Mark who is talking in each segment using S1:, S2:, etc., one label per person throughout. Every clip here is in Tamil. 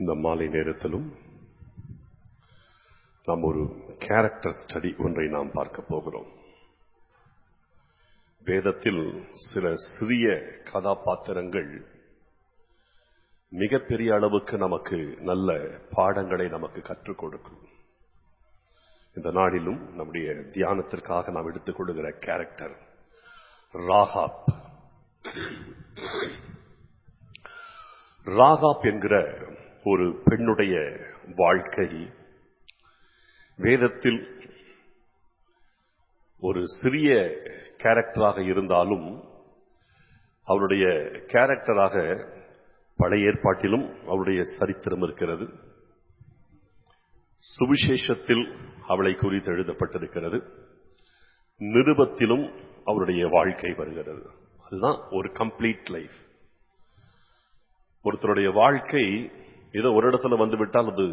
S1: இந்த மாலை நேரத்திலும் நாம் ஒரு கேரக்டர் ஸ்டடி ஒன்றை நாம் பார்க்க போகிறோம் வேதத்தில் சில சிறிய கதாபாத்திரங்கள் மிகப்பெரிய அளவுக்கு நமக்கு நல்ல பாடங்களை நமக்கு கற்றுக் கொடுக்கும் இந்த நாளிலும் நம்முடைய தியானத்திற்காக நாம் எடுத்துக்கொள்ளுகிற கேரக்டர் ராகாப் ராகாப் என்கிற ஒரு பெண்ணுடைய வாழ்க்கை வேதத்தில் ஒரு சிறிய கேரக்டராக இருந்தாலும் அவருடைய கேரக்டராக பழைய ஏற்பாட்டிலும் அவருடைய சரித்திரம் இருக்கிறது சுவிசேஷத்தில் அவளை குறித்து எழுதப்பட்டிருக்கிறது நிருபத்திலும் அவருடைய வாழ்க்கை வருகிறது அதுதான் ஒரு கம்ப்ளீட் லைஃப் ஒருத்தருடைய வாழ்க்கை ஏதோ ஒரு இடத்துல வந்துவிட்டால் அது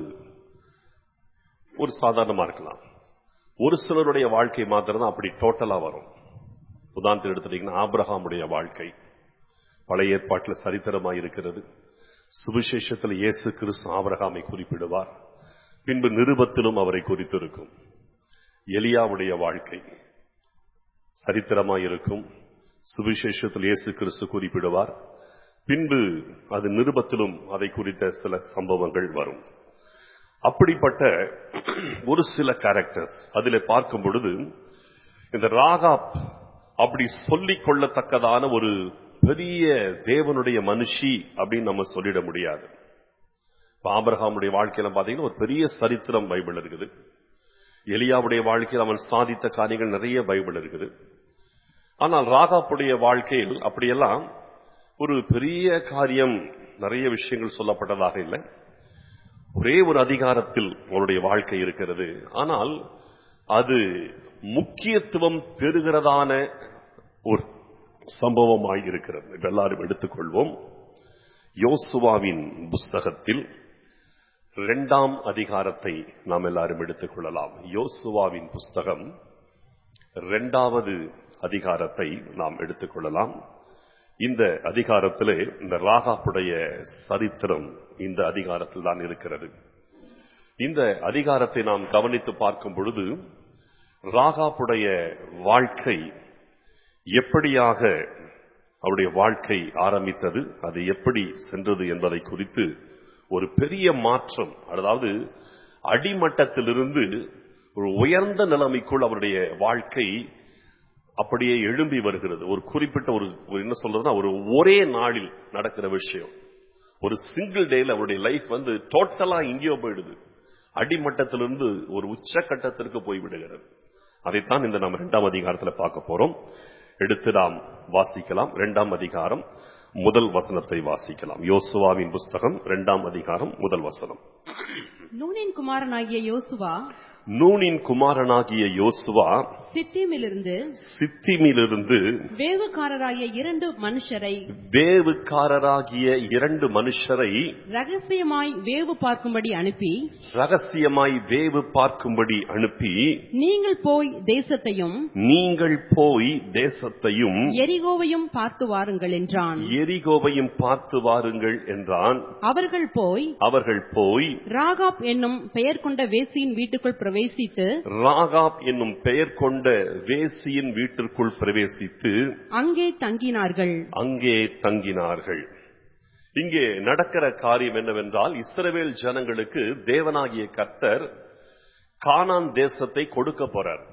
S1: ஒரு சாதாரணமா இருக்கலாம் ஒரு சிலருடைய வாழ்க்கை மாத்திரம் தான் அப்படி டோட்டலா வரும் உதாரணத்தில் எடுத்துட்டீங்கன்னா ஆபிரஹாமுடைய வாழ்க்கை பழைய ஏற்பாட்டில் சரித்திரமாக இருக்கிறது சுவிசேஷத்தில் இயேசு கிறிஸ்து ஆபிரகாமை குறிப்பிடுவார் பின்பு நிருபத்திலும் அவரை குறித்திருக்கும் எலியாவுடைய வாழ்க்கை சரித்திரமாக இருக்கும் சுவிசேஷத்தில் இயேசு கிறிஸ்து குறிப்பிடுவார் பின்பு அது நிருபத்திலும் அதை குறித்த சில சம்பவங்கள் வரும் அப்படிப்பட்ட ஒரு சில கேரக்டர்ஸ் அதில் பார்க்கும் பொழுது இந்த ராகாப் அப்படி சொல்லிக் கொள்ளத்தக்கதான ஒரு பெரிய தேவனுடைய மனுஷி அப்படின்னு நம்ம சொல்லிட முடியாது ஆபரகாமுடைய வாழ்க்கையில பாத்தீங்கன்னா ஒரு பெரிய சரித்திரம் பைபிள் இருக்குது எலியாவுடைய வாழ்க்கையில் அவன் சாதித்த காரியங்கள் நிறைய பைபிள் இருக்குது ஆனால் ராகாப்புடைய வாழ்க்கையில் அப்படியெல்லாம் ஒரு பெரிய காரியம் நிறைய விஷயங்கள் சொல்லப்பட்டதாக இல்லை ஒரே ஒரு அதிகாரத்தில் அவருடைய வாழ்க்கை இருக்கிறது ஆனால் அது முக்கியத்துவம் பெறுகிறதான ஒரு சம்பவமாய் இருக்கிறது இப்ப எல்லாரும் எடுத்துக்கொள்வோம் யோசுவாவின் புஸ்தகத்தில் இரண்டாம் அதிகாரத்தை நாம் எல்லாரும் எடுத்துக்கொள்ளலாம் யோசுவாவின் புஸ்தகம் இரண்டாவது அதிகாரத்தை நாம் எடுத்துக்கொள்ளலாம் இந்த அதிகாரத்திலே இந்த ராகாப்புடைய சரித்திரம் இந்த அதிகாரத்தில் தான் இருக்கிறது இந்த அதிகாரத்தை நாம் கவனித்து பார்க்கும் பொழுது ராகாப்புடைய வாழ்க்கை எப்படியாக அவருடைய வாழ்க்கை ஆரம்பித்தது அது எப்படி சென்றது என்பதை குறித்து ஒரு பெரிய மாற்றம் அதாவது அடிமட்டத்திலிருந்து ஒரு உயர்ந்த நிலைமைக்குள் அவருடைய வாழ்க்கை அப்படியே எழும்பி வருகிறது ஒரு குறிப்பிட்ட ஒரு என்ன சொல்றதுன்னா ஒரு ஒரே நாளில் நடக்கிற விஷயம் ஒரு சிங்கிள் டேல அவருடைய லைஃப் வந்து டோட்டலா இங்கேயோ போயிடுது அடிமட்டத்திலிருந்து ஒரு உச்சக்கட்டத்திற்கு போய்விடுகிறது அதைத்தான் இந்த நம்ம இரண்டாம் அதிகாரத்தில் பார்க்க போறோம் எடுத்து நாம் வாசிக்கலாம் இரண்டாம் அதிகாரம் முதல் வசனத்தை வாசிக்கலாம் யோசுவாவின் புஸ்தகம் இரண்டாம் அதிகாரம் முதல் வசனம்
S2: நூனின் குமாரனாகிய யோசுவா
S1: நூனின் குமாரனாகிய யோசுவா
S2: சித்தீமிலிருந்து
S1: சித்திமிலிருந்து
S2: வேவுக்காரராகிய இரண்டு மனுஷரை
S1: வேவுக்காரராகிய இரண்டு மனுஷரை
S2: ரகசியமாய் வேவு பார்க்கும்படி அனுப்பி
S1: ரகசியமாய் வேவு பார்க்கும்படி அனுப்பி
S2: நீங்கள் போய் தேசத்தையும்
S1: நீங்கள் போய் தேசத்தையும்
S2: எரிகோவையும் பார்த்து வாருங்கள் என்றான்
S1: எரிகோவையும் பார்த்து வாருங்கள் என்றான்
S2: அவர்கள் போய்
S1: அவர்கள் போய்
S2: ராகாப் என்னும் பெயர் கொண்ட வேசியின் வீட்டுக்குள் பிரவேசித்து
S1: ராகாப் என்னும் பெயர் கொண்ட வேசியின் வீட்டிற்குள் பிரவேசித்து
S2: அங்கே தங்கினார்கள்
S1: அங்கே தங்கினார்கள் இங்கே நடக்கிற காரியம் என்னவென்றால் இஸ்ரவேல் ஜனங்களுக்கு தேவனாகிய கர்த்தர் கானான் தேசத்தை கொடுக்க போறார்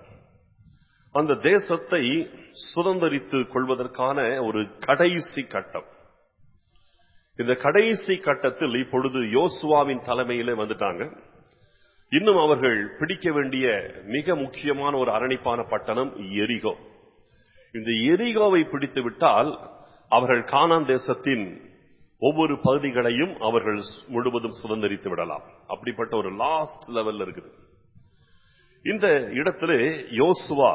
S1: அந்த தேசத்தை சுதந்திரித்துக் கொள்வதற்கான ஒரு கடைசி கட்டம் இந்த கடைசி கட்டத்தில் இப்பொழுது யோசுவாவின் தலைமையிலே வந்துட்டாங்க இன்னும் அவர்கள் பிடிக்க வேண்டிய மிக முக்கியமான ஒரு அரணிப்பான பட்டணம் எரிகோ இந்த எரிகோவை பிடித்து விட்டால் அவர்கள் கானான் தேசத்தின் ஒவ்வொரு பகுதிகளையும் அவர்கள் முழுவதும் சுதந்திரித்து விடலாம் அப்படிப்பட்ட ஒரு லாஸ்ட் லெவல்ல இருக்குது இந்த இடத்துல யோசுவா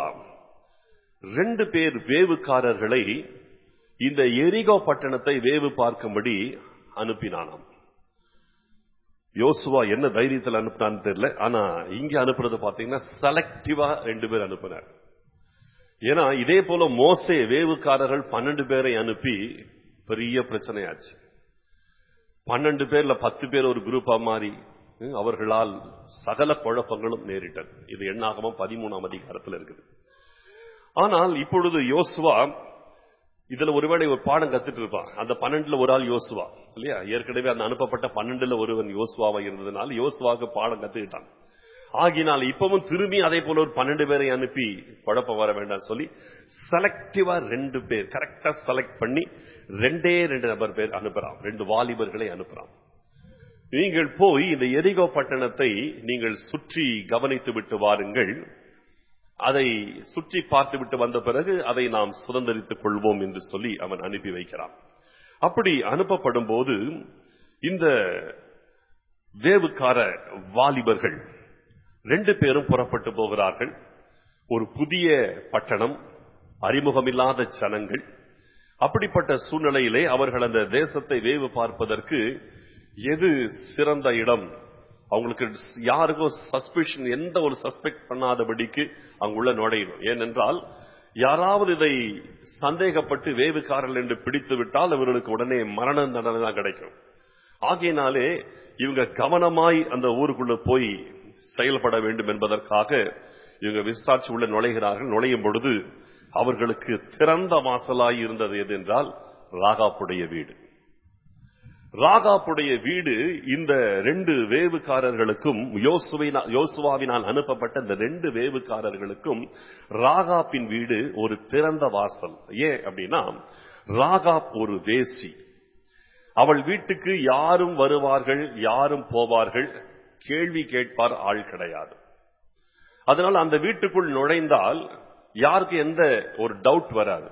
S1: ரெண்டு பேர் வேவுக்காரர்களை இந்த எரிகோ பட்டணத்தை வேவு பார்க்கும்படி அனுப்பினானாம் யோசுவா என்ன தைரியத்தில் அனுப்பினான்னு தெரியல ஆனா இங்க அனுப்புறது பாத்தீங்கன்னா செலக்டிவா ரெண்டு பேர் அனுப்பினார் ஏன்னா இதே போல மோசே வேவுக்காரர்கள் பன்னெண்டு பேரை அனுப்பி பெரிய பிரச்சனையாச்சு பன்னெண்டு பேர்ல பத்து பேர் ஒரு குரூப்பா மாறி ஹம், அவர்களால் சகல குழப்பங்களும் நேரிட்டது இது எண்ணாகமம் பதிமூணாம் அதிகாரத்தில் இருக்குது ஆனால் இப்பொழுது யோசுவா இதுல ஒருவேளை ஒரு பாடம் கத்துட்டு இருப்பான் அந்த பன்னெண்டுல ஒரு ஆள் யோசுவா இல்லையா ஏற்கனவே அந்த அனுப்பப்பட்ட பன்னெண்டுல ஒருவன் யோசுவாவா இருந்ததுனால யோசுவாவுக்கு பாடம் கத்துக்கிட்டான் ஆகினால் இப்பவும் திரும்பி அதே போல ஒரு பன்னெண்டு பேரை அனுப்பி குழப்பம் வர வேண்டாம் சொல்லி செலக்டிவா ரெண்டு பேர் கரெக்டா செலக்ட் பண்ணி ரெண்டே ரெண்டு நபர் பேர் அனுப்புறான் ரெண்டு வாலிபர்களை அனுப்புறான் நீங்கள் போய் இந்த எரிகோ பட்டணத்தை நீங்கள் சுற்றி கவனித்து விட்டு வாருங்கள் அதை சுற்றி பார்த்து விட்டு வந்த பிறகு அதை நாம் சுதந்திரித்துக் கொள்வோம் என்று சொல்லி அவன் அனுப்பி வைக்கிறான் அப்படி அனுப்பப்படும் போது இந்த வேவுக்கார வாலிபர்கள் ரெண்டு பேரும் புறப்பட்டு போகிறார்கள் ஒரு புதிய பட்டணம் அறிமுகமில்லாத ஜனங்கள் அப்படிப்பட்ட சூழ்நிலையிலே அவர்கள் அந்த தேசத்தை வேவு பார்ப்பதற்கு எது சிறந்த இடம் அவங்களுக்கு யாருக்கும் சஸ்பிஷன் எந்த ஒரு சஸ்பெக்ட் பண்ணாதபடிக்கு அங்குள்ள நுழையணும் ஏனென்றால் யாராவது இதை சந்தேகப்பட்டு வேவுக்காரர்கள் என்று பிடித்து விட்டால் அவர்களுக்கு உடனே மரண தண்டனை தான் கிடைக்கும் ஆகையினாலே இவங்க கவனமாய் அந்த ஊருக்குள்ள போய் செயல்பட வேண்டும் என்பதற்காக இவங்க விசாரிச்சு உள்ள நுழைகிறார்கள் நுழையும் பொழுது அவர்களுக்கு திறந்த வாசலாய் இருந்தது எது என்றால் ராகாப்புடைய வீடு ராகாப்புடைய வீடு இந்த ரெண்டு வேவுக்காரர்களுக்கும் யோசுவினா- யோசுவாவினால் அனுப்பப்பட்ட இந்த ரெண்டு வேவுக்காரர்களுக்கும் ராகாப்பின் வீடு ஒரு திறந்த வாசல் ஏன் அப்படின்னா ராகாப் ஒரு வேசி அவள் வீட்டுக்கு யாரும் வருவார்கள் யாரும் போவார்கள் கேள்வி கேட்பார் ஆள் கிடையாது அதனால் அந்த வீட்டுக்குள் நுழைந்தால் யாருக்கு எந்த ஒரு டவுட் வராது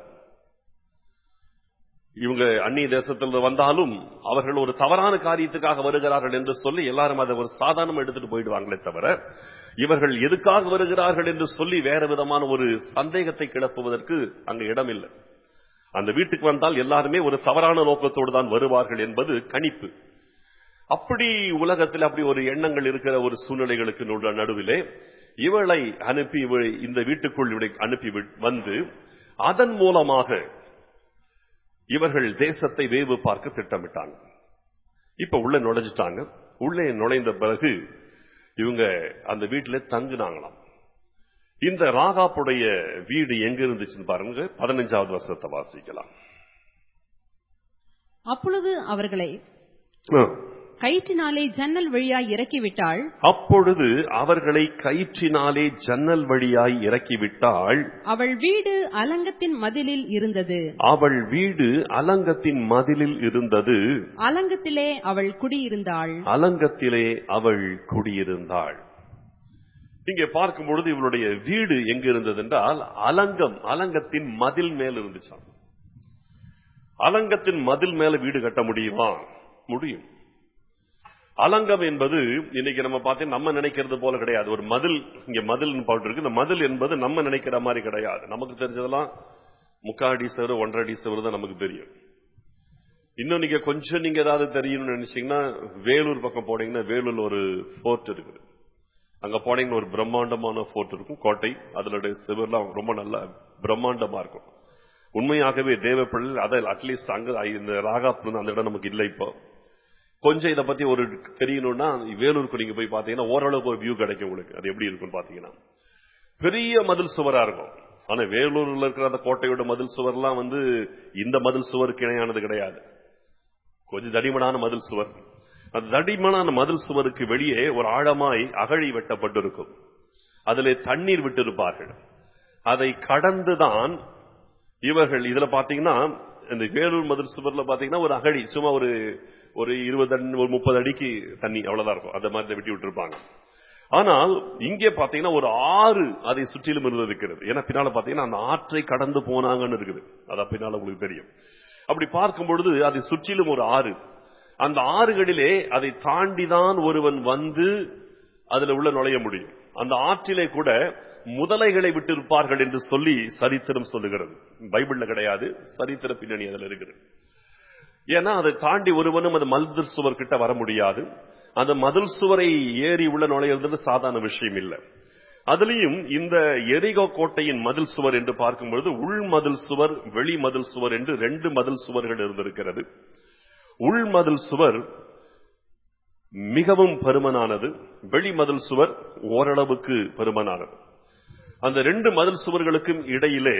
S1: இவங்க அந்நிய தேசத்தில் வந்தாலும் அவர்கள் ஒரு தவறான காரியத்துக்காக வருகிறார்கள் என்று சொல்லி எல்லாரும் அதை ஒரு சாதாரணம் எடுத்துட்டு போயிடுவாங்களே தவிர இவர்கள் எதுக்காக வருகிறார்கள் என்று சொல்லி வேற விதமான ஒரு சந்தேகத்தை கிளப்புவதற்கு அங்க இடம் இல்லை அந்த வீட்டுக்கு வந்தால் எல்லாருமே ஒரு தவறான நோக்கத்தோடு தான் வருவார்கள் என்பது கணிப்பு அப்படி உலகத்தில் அப்படி ஒரு எண்ணங்கள் இருக்கிற ஒரு சூழ்நிலைகளுக்கு நடு- நடுவிலே இவளை அனுப்பி இவளை இந்த வீட்டுக்குள் இவளை அனுப்பி விட்- வந்து அதன் மூலமாக இவர்கள் தேசத்தை வேவு பார்க்க திட்டமிட்டாங்க இப்ப உள்ள நுழைஞ்சிட்டாங்க உள்ளே நுழைந்த பிறகு இவங்க அந்த வீட்டில தங்குனாங்களாம் இந்த ராகாப்புடைய வீடு எங்க இருந்துச்சுன்னு பாருங்க பதினஞ்சாவது வருஷத்தை வாசிக்கலாம்
S2: அப்பொழுது அவர்களை
S1: ஆ.
S2: கயிற்றினாலே ஜன்னல் வழியாய் இறக்கிவிட்டாள்
S1: அப்பொழுது அவர்களை கயிற்றினாலே ஜன்னல் வழியாய் இறக்கிவிட்டாள்
S2: அவள் வீடு அலங்கத்தின் மதிலில் இருந்தது
S1: அவள் வீடு அலங்கத்தின் மதிலில் இருந்தது
S2: அலங்கத்திலே அவள் குடியிருந்தாள்
S1: அலங்கத்திலே அவள் குடியிருந்தாள் இங்கே பார்க்கும் பொழுது இவளுடைய வீடு எங்க இருந்தது என்றால் அலங்கம் அலங்கத்தின் மதில் மேல் இருந்துச்சாம் அலங்கத்தின் மதில் மேல வீடு கட்ட முடியுமா முடியும் அலங்கம் என்பது இன்னைக்கு நம்ம பார்த்தீங்கன்னா நம்ம நினைக்கிறது போல கிடையாது ஒரு மதில் இங்க மதில் போட்டு இருக்கு இந்த மதில் என்பது நம்ம நினைக்கிற மாதிரி கிடையாது நமக்கு தெரிஞ்சதெல்லாம் முக்கால் அடி சவறு ஒன்றரை அடி சவறு தான் நமக்கு தெரியும் இன்னும் நீங்க கொஞ்சம் நீங்க ஏதாவது தெரியணும்னு நினைச்சீங்கன்னா வேலூர் பக்கம் போனீங்கன்னா வேலூர்ல ஒரு ஃபோர்ட் இருக்குது அங்க போனீங்கன்னா ஒரு பிரம்மாண்டமான ஃபோர்ட் இருக்கும் கோட்டை அதனுடைய சிவர்லாம் ரொம்ப நல்ல பிரம்மாண்டமா இருக்கும் உண்மையாகவே தேவப்பிள்ளை அதை அட்லீஸ்ட் அங்க இந்த ராகாப்பு அந்த இடம் நமக்கு இல்லை இப்போ கொஞ்சம் இதை பத்தி ஒரு தெரியணும்னா வேலூருக்கு நீங்க போய் பாத்தீங்கன்னா ஓரளவுக்கு ஒரு வியூ கிடைக்கும் உங்களுக்கு அது எப்படி இருக்கும்னு பாத்தீங்கன்னா பெரிய மதில் சுவரா இருக்கும் ஆனா வேலூர்ல இருக்கிற அந்த கோட்டையோட மதில் சுவர்லாம் வந்து இந்த மதில் சுவருக்கு இணையானது கிடையாது கொஞ்சம் தடிமனான மதில் சுவர் அந்த தடிமனான மதில் சுவருக்கு வெளியே ஒரு ஆழமாய் அகழி வெட்டப்பட்டிருக்கும் அதிலே தண்ணீர் விட்டிருப்பார்கள் அதை கடந்துதான் இவர்கள் இதுல பாத்தீங்கன்னா இந்த வேலூர் மதில் சுவர்ல பாத்தீங்கன்னா ஒரு அகழி சும்மா ஒரு ஒரு இருபது அடி ஒரு முப்பது அடிக்கு தண்ணி அவ்வளவுதான் இருக்கும் அந்த மாதிரி வெட்டி விட்டுருப்பாங்க ஆனால் இங்கே பாத்தீங்கன்னா ஒரு ஆறு அதை சுற்றிலும் இருந்து இருக்கிறது ஏன்னா பின்னால பாத்தீங்கன்னா அந்த ஆற்றை கடந்து போனாங்கன்னு இருக்குது அதான் பின்னால உங்களுக்கு தெரியும் அப்படி பார்க்கும் பொழுது அதை சுற்றிலும் ஒரு ஆறு அந்த ஆறுகளிலே அதை தாண்டிதான் ஒருவன் வந்து அதுல உள்ள நுழைய முடியும் அந்த ஆற்றிலே கூட முதலைகளை விட்டிருப்பார்கள் என்று சொல்லி சரித்திரம் சொல்லுகிறது பைபிள்ல கிடையாது சரித்திர பின்னணி அதுல இருக்குது ஏன்னா அதை தாண்டி ஒருவனும் அந்த மதில் சுவர் கிட்ட வர முடியாது அந்த மதில் சுவரை ஏறி உள்ள நுழையிறது சாதாரண விஷயம் இல்லை அதுலயும் இந்த எரிகோ கோட்டையின் மதில் சுவர் என்று பார்க்கும்பொழுது உள் மதில் சுவர் வெளி மதில் சுவர் என்று ரெண்டு மதில் சுவர்கள் இருந்திருக்கிறது உள் மதில் சுவர் மிகவும் பருமனானது வெளி மதில் சுவர் ஓரளவுக்கு பருமனானது அந்த ரெண்டு மதில் சுவர்களுக்கும் இடையிலே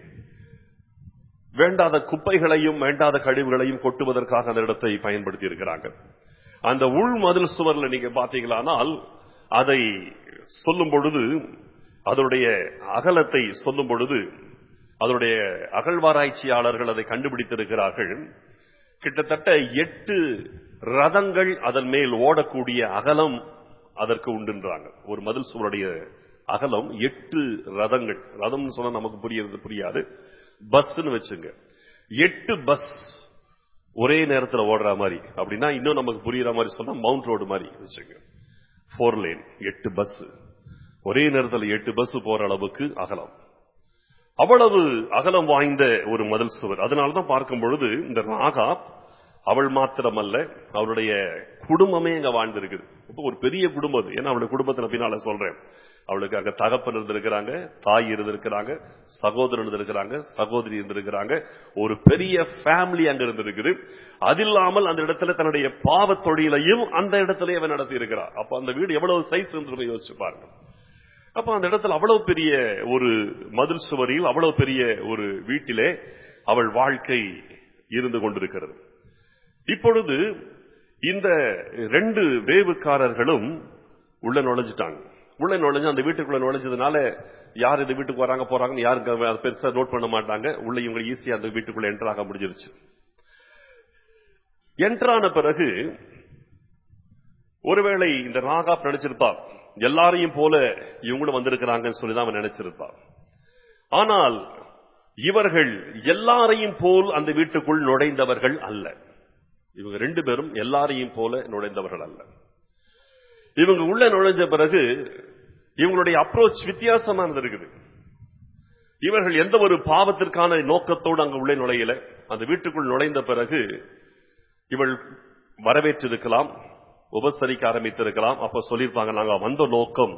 S1: வேண்டாத குப்பைகளையும் வேண்டாத கழிவுகளையும் கொட்டுவதற்காக அந்த இடத்தை பயன்படுத்தி இருக்கிறாங்க அந்த உள் மதில் சுவர்ல நீங்க பாத்தீங்களானால் அதை சொல்லும் பொழுது அதனுடைய அகலத்தை சொல்லும் பொழுது அதனுடைய அகழ்வாராய்ச்சியாளர்கள் அதை கண்டுபிடித்திருக்கிறார்கள் கிட்டத்தட்ட எட்டு ரதங்கள் அதன் மேல் ஓடக்கூடிய அகலம் அதற்கு உண்டுன்றாங்க ஒரு மதில் சுவருடைய அகலம் எட்டு ரதங்கள் ரதம்னு சொன்னா நமக்கு புரியறது புரியாது பஸ்ன்னு வச்சுங்க எட்டு பஸ் ஒரே நேரத்தில் ஓடுற மாதிரி அப்படின்னா இன்னும் நமக்கு புரியுற மாதிரி சொன்னா மவுண்ட் ரோடு மாதிரி வச்சுங்க ஃபோர் லேன் எட்டு பஸ் ஒரே நேரத்தில் எட்டு பஸ் போற அளவுக்கு அகலம் அவ்வளவு அகலம் வாய்ந்த ஒரு மதில் சுவர் அதனாலதான் பார்க்கும் பொழுது இந்த ராகா அவள் மாத்திரமல்ல அவளுடைய குடும்பமே அங்க வாழ்ந்திருக்குது இப்போ ஒரு பெரிய குடும்பம் அது ஏன்னா அவளுடைய குடும்பத்தை பின்னால சொல்றேன் அவளுக்கு அங்க தகப்பன் இருந்திருக்கிறாங்க தாய் இருந்திருக்கிறாங்க சகோதரன் இருந்திருக்கிறாங்க சகோதரி இருந்திருக்கிறாங்க ஒரு பெரிய ஃபேமிலி அங்க இருந்திருக்குது அது இல்லாமல் அந்த இடத்துல தன்னுடைய பாவ தொழிலையும் அந்த இடத்துல அவன் நடத்தி இருக்கிறார் அப்ப அந்த வீடு எவ்வளவு சைஸ் இருந்து யோசிச்சு பாருங்க அப்ப அந்த இடத்துல அவ்வளவு பெரிய ஒரு மதில் சுவரில் அவ்வளவு பெரிய ஒரு வீட்டிலே அவள் வாழ்க்கை இருந்து கொண்டிருக்கிறது இப்பொழுது இந்த ரெண்டு வேவுக்காரர்களும் உள்ள நுழைஞ்சிட்டாங்க உள்ள நுழைஞ்சு அந்த வீட்டுக்குள்ள நுழைஞ்சதுனால யார் இந்த வீட்டுக்கு வராங்க போறாங்கன்னு யாருக்கு அதை பெருசா நோட் பண்ண மாட்டாங்க உள்ள இவங்க ஈஸியா அந்த வீட்டுக்குள்ள என்டர் ஆக முடிஞ்சிருச்சு என்டரான பிறகு ஒருவேளை இந்த ராகா நினைச்சிருப்பா எல்லாரையும் போல இவங்களும் வந்திருக்கிறாங்கன்னு சொல்லிதான் அவன் நினைச்சிருப்பா ஆனால் இவர்கள் எல்லாரையும் போல் அந்த வீட்டுக்குள் நுழைந்தவர்கள் அல்ல இவங்க ரெண்டு பேரும் எல்லாரையும் போல நுழைந்தவர்கள் அல்ல இவங்க உள்ள நுழைஞ்ச பிறகு இவங்களுடைய அப்ரோச் வித்தியாசமா இருந்திருக்குது இவர்கள் எந்த ஒரு பாவத்திற்கான நோக்கத்தோடு அங்க உள்ளே நுழையல அந்த வீட்டுக்குள் நுழைந்த பிறகு இவள் வரவேற்றிருக்கலாம் உபசரிக்க ஆரம்பித்திருக்கலாம் அப்ப சொல்லியிருப்பாங்க நாங்க வந்த நோக்கம்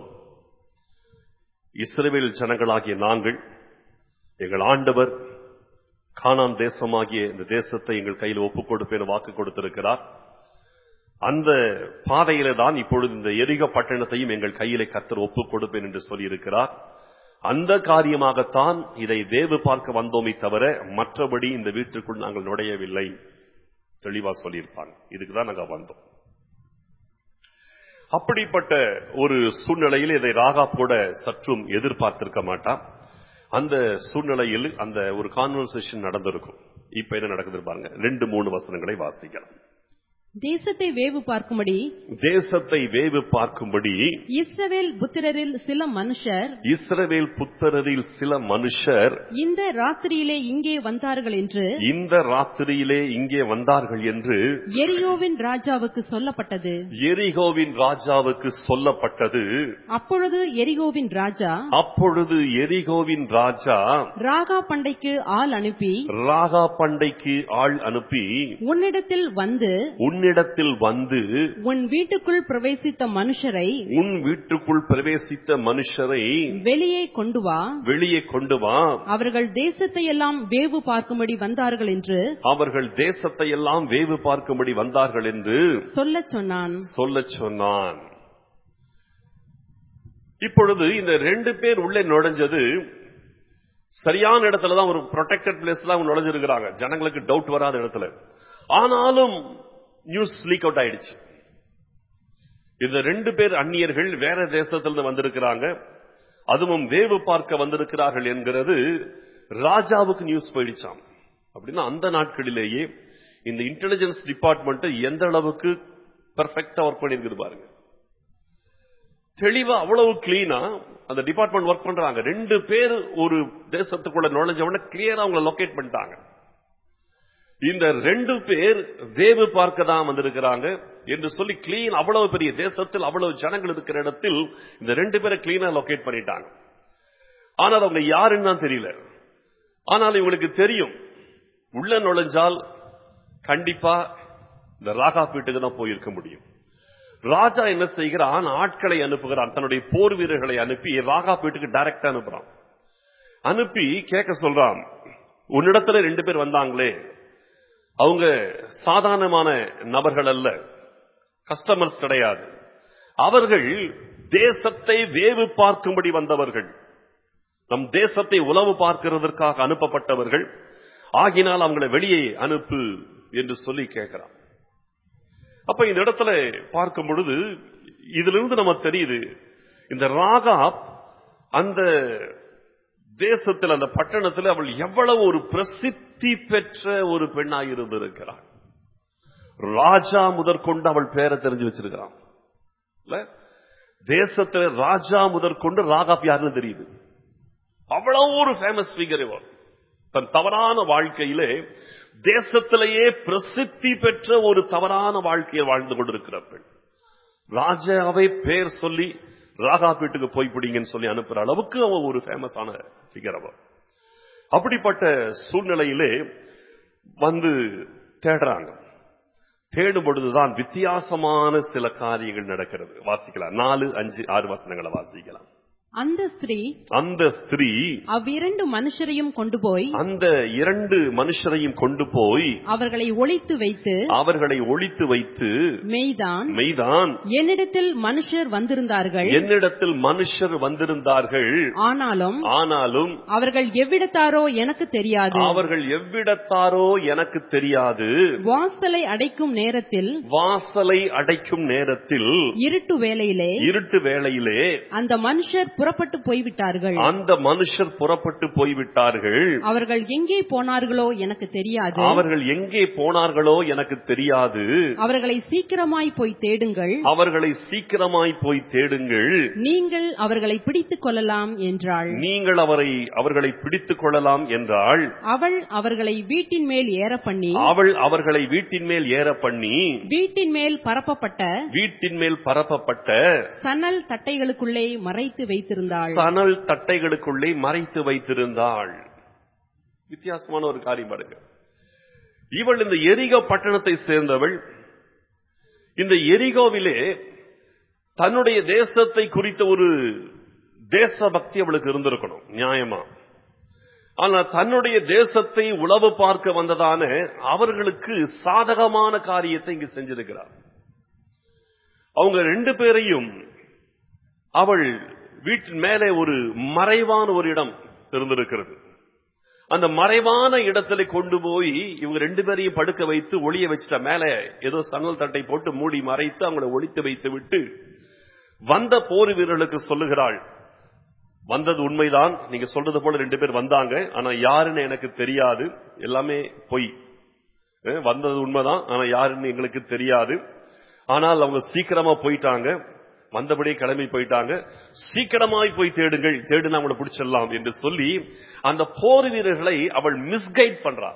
S1: இஸ்ரேல் ஜனங்களாகிய நாங்கள் எங்கள் ஆண்டவர் கானான் தேசமாகிய இந்த தேசத்தை எங்கள் கையில் ஒப்புக் கொடுப்பேன் வாக்கு கொடுத்திருக்கிறார் அந்த பாதையில தான் இப்பொழுது இந்த எரிக பட்டணத்தையும் எங்கள் கையிலே கத்தர் ஒப்புக் கொடுப்பேன் என்று சொல்லியிருக்கிறார் அந்த காரியமாகத்தான் இதை வேவு பார்க்க வந்தோமே தவிர மற்றபடி இந்த வீட்டுக்குள் நாங்கள் நுழையவில்லை தெளிவா சொல்லியிருப்பாங்க இதுக்கு தான் நாங்க வந்தோம் அப்படிப்பட்ட ஒரு சூழ்நிலையில் இதை ராகா கூட சற்றும் எதிர்பார்த்திருக்க மாட்டான் அந்த சூழ்நிலையில் அந்த ஒரு கான்வர்சேஷன் நடந்திருக்கும் இப்ப என்ன நடக்குது பாருங்க ரெண்டு மூணு வசனங்களை வாசிக்கலாம்
S2: தேசத்தை வேவு பார்க்கும்படி
S1: தேசத்தை வேவு பார்க்கும்படி
S2: இஸ்ரவேல் புத்திரரில் சில மனுஷர்
S1: இஸ்ரவேல் புத்தரில் சில மனுஷர்
S2: இந்த ராத்திரியிலே இங்கே வந்தார்கள் என்று
S1: இந்த ராத்திரியிலே இங்கே வந்தார்கள் என்று
S2: எரியோவின் ராஜாவுக்கு சொல்லப்பட்டது
S1: எரிகோவின் ராஜாவுக்கு சொல்லப்பட்டது
S2: அப்பொழுது எரிகோவின் ராஜா
S1: அப்பொழுது எரிகோவின் ராஜா
S2: ராகா பண்டைக்கு ஆள் அனுப்பி
S1: ராகா பண்டைக்கு ஆள் அனுப்பி
S2: உன்னிடத்தில் வந்து
S1: உன்னிடத்தில் வந்து
S2: உன் வீட்டுக்குள் பிரவேசித்த மனுஷரை
S1: உன் வீட்டுக்குள் பிரவேசித்த மனுஷரை
S2: வெளியே கொண்டு வா
S1: வெளியே கொண்டு வா
S2: அவர்கள் தேசத்தை எல்லாம் வேவு பார்க்கும்படி வந்தார்கள் என்று
S1: அவர்கள் தேசத்தை எல்லாம் வேவு பார்க்கும்படி வந்தார்கள் என்று
S2: சொல்லச் சொன்னான்
S1: சொல்லச் சொன்னான் இப்பொழுது இந்த ரெண்டு பேர் உள்ளே நுழைஞ்சது சரியான இடத்துல தான் ஒரு ப்ரொடெக்டட் பிளேஸ்ல அவங்க நுழைஞ்சிருக்கிறாங்க ஜனங்களுக்கு டவுட் வராத இடத்துல ஆனாலும் நியூஸ் லீக் அவுட் ஆயிடுச்சு இந்த ரெண்டு பேர் அந்நியர்கள் வேற தேசத்திலிருந்து வந்திருக்கிறாங்க அதுவும் வேவு பார்க்க வந்திருக்கிறார்கள் என்கிறது ராஜாவுக்கு நியூஸ் போயிடுச்சாம் அப்படின்னா அந்த நாட்களிலேயே இந்த இன்டெலிஜென்ஸ் டிபார்ட்மெண்ட் எந்த அளவுக்கு பெர்ஃபெக்டா ஒர்க் பண்ணிருக்குது பாருங்க தெளிவா அவ்வளவு கிளீனா அந்த டிபார்ட்மெண்ட் ஒர்க் பண்றாங்க ரெண்டு பேர் ஒரு தேசத்துக்குள்ள நுழைஞ்ச உடனே கிளியரா அவங்களை லொகேட் பண்ணிட்டாங்க இந்த ரெண்டு பேர் வேவு பார்க்க தான் வந்திருக்கிறாங்க என்று சொல்லி கிளீன் அவ்வளவு பெரிய தேசத்தில் அவ்வளவு ஜனங்கள் இருக்கிற இடத்தில் இந்த ரெண்டு பேரை கிளீனா லொகேட் பண்ணிட்டாங்க ஆனால் அவங்க யாருன்னு தான் தெரியல ஆனால் இவங்களுக்கு தெரியும் உள்ள நுழைஞ்சால் கண்டிப்பா இந்த ராகா வீட்டுக்கு தான் போயிருக்க முடியும் ராஜா என்ன செய்கிறான் ஆட்களை அனுப்புகிறான் தன்னுடைய போர் வீரர்களை அனுப்பி ராகா வீட்டுக்கு டைரக்டா அனுப்புறான் அனுப்பி கேட்க சொல்றான் உன்னிடத்துல ரெண்டு பேர் வந்தாங்களே அவங்க சாதாரணமான நபர்கள் அல்ல கஸ்டமர்ஸ் கிடையாது அவர்கள் தேசத்தை வேவு பார்க்கும்படி வந்தவர்கள் நம் தேசத்தை உளவு பார்க்கிறதற்காக அனுப்பப்பட்டவர்கள் ஆகினால் அவங்களை வெளியே அனுப்பு என்று சொல்லி கேட்கிறான் அப்ப இந்த இடத்துல பார்க்கும் பொழுது இதிலிருந்து நம்ம தெரியுது இந்த ராகாப் அந்த தேசத்தில் அந்த பட்டணத்தில் அவள் எவ்வளவு ஒரு பிரசித்தி பெற்ற ஒரு பெண்ணாய் இருந்திருக்கிறாள் ராஜா முதற்கொண்டு அவள் பேரை தெரிஞ்சு வச்சிருக்கிறான் இல்ல? தேசத்துல ராஜா முதற்கொண்டு ராகாப் யாருன்னு தெரியுது அவ்வளவு ஒரு ஃபேமஸ் ஃபிகர் இவர் தன் தவறான வாழ்க்கையிலே தேசத்திலேயே பிரசித்தி பெற்ற ஒரு தவறான வாழ்க்கையை வாழ்ந்து கொண்டிருக்கிற பெண் ராஜாவை பேர் சொல்லி ராகா வீட்டுக்கு போய் பிடிங்கன்னு சொல்லி அனுப்புற அளவுக்கு அவன் ஒரு ஃபேமஸான ஃபிகர் அவன் அப்படிப்பட்ட சூழ்நிலையிலே வந்து தேடுறாங்க தேடும் பொழுதுதான் வித்தியாசமான சில காரியங்கள் நடக்கிறது வாசிக்கலாம் நாலு அஞ்சு ஆறு வசனங்களை வாசிக்கலாம்
S2: அந்த ஸ்திரீ
S1: அந்த ஸ்திரீ
S2: அவ்விரண்டு மனுஷரையும் கொண்டு போய்
S1: அந்த இரண்டு மனுஷரையும் கொண்டு போய்
S2: அவர்களை ஒளித்து வைத்து
S1: அவர்களை ஒழித்து வைத்து
S2: மெய்தான்
S1: மெய்தான்
S2: என்னிடத்தில் மனுஷர் வந்திருந்தார்கள்
S1: என்னிடத்தில் மனுஷர் வந்திருந்தார்கள்
S2: ஆனாலும்
S1: ஆனாலும்
S2: அவர்கள் எவ்விடத்தாரோ எனக்கு தெரியாது
S1: அவர்கள் எவ்விடத்தாரோ எனக்கு தெரியாது
S2: வாசலை அடைக்கும் நேரத்தில்
S1: வாசலை அடைக்கும் நேரத்தில்
S2: இருட்டு வேளையிலே
S1: இருட்டு வேளையிலே
S2: அந்த மனுஷர் புறப்பட்டு போய்விட்டார்கள்
S1: அந்த மனுஷர் புறப்பட்டு போய்விட்டார்கள்
S2: அவர்கள் எங்கே போனார்களோ எனக்கு தெரியாது
S1: அவர்கள் எங்கே போனார்களோ எனக்கு தெரியாது
S2: அவர்களை சீக்கிரமாய் போய் தேடுங்கள்
S1: அவர்களை சீக்கிரமாய் போய் தேடுங்கள்
S2: நீங்கள் அவர்களை பிடித்துக் கொள்ளலாம் என்றாள்
S1: நீங்கள் அவரை அவர்களை பிடித்துக் கொள்ளலாம் என்றால்
S2: அவள் அவர்களை வீட்டின் மேல் ஏற பண்ணி
S1: அவள் அவர்களை வீட்டின் மேல் ஏற பண்ணி
S2: வீட்டின் மேல் பரப்பப்பட்ட
S1: வீட்டின் மேல் பரப்பப்பட்ட
S2: சணல் தட்டைகளுக்குள்ளே மறைத்து வைத்திருந்தாள்
S1: சணல் தட்டைகளுக்குள்ளே மறைத்து வைத்திருந்தாள் வித்தியாசமான ஒரு காரியம் பாருங்க இவள் இந்த எரிகோ பட்டணத்தை சேர்ந்தவள் இந்த எரிகோவிலே தன்னுடைய தேசத்தை குறித்த ஒரு தேசபக்தி அவளுக்கு இருந்திருக்கணும் நியாயமா ஆனா தன்னுடைய தேசத்தை உளவு பார்க்க வந்ததான அவர்களுக்கு சாதகமான காரியத்தை இங்கு செஞ்சிருக்கிறார் அவங்க ரெண்டு பேரையும் அவள் வீட்டின் மேலே ஒரு மறைவான ஒரு இடம் இருந்திருக்கிறது அந்த மறைவான இடத்துல கொண்டு போய் இவங்க ரெண்டு பேரையும் படுக்க வைத்து ஒளிய வச்சுட்ட மேலே ஏதோ சணல் தட்டை போட்டு மூடி மறைத்து அவங்களை ஒளித்து வைத்து விட்டு வந்த போர் வீரர்களுக்கு சொல்லுகிறாள் வந்தது உண்மைதான் நீங்க சொல்றது போல ரெண்டு பேர் வந்தாங்க ஆனா யாருன்னு எனக்கு தெரியாது எல்லாமே பொய் அஹ் வந்தது உண்மைதான் ஆனா யாருன்னு எங்களுக்கு தெரியாது ஆனால் அவங்க சீக்கிரமா போயிட்டாங்க வந்தபடியே கிளம்பி போயிட்டாங்க சீக்கிரமாய் போய் தேடுங்கள் தேடுனா அவங்கள பிடிச்சிடலாம் என்று சொல்லி அந்த போர் வீரர்களை அவள் மிஸ்கைட் பண்றா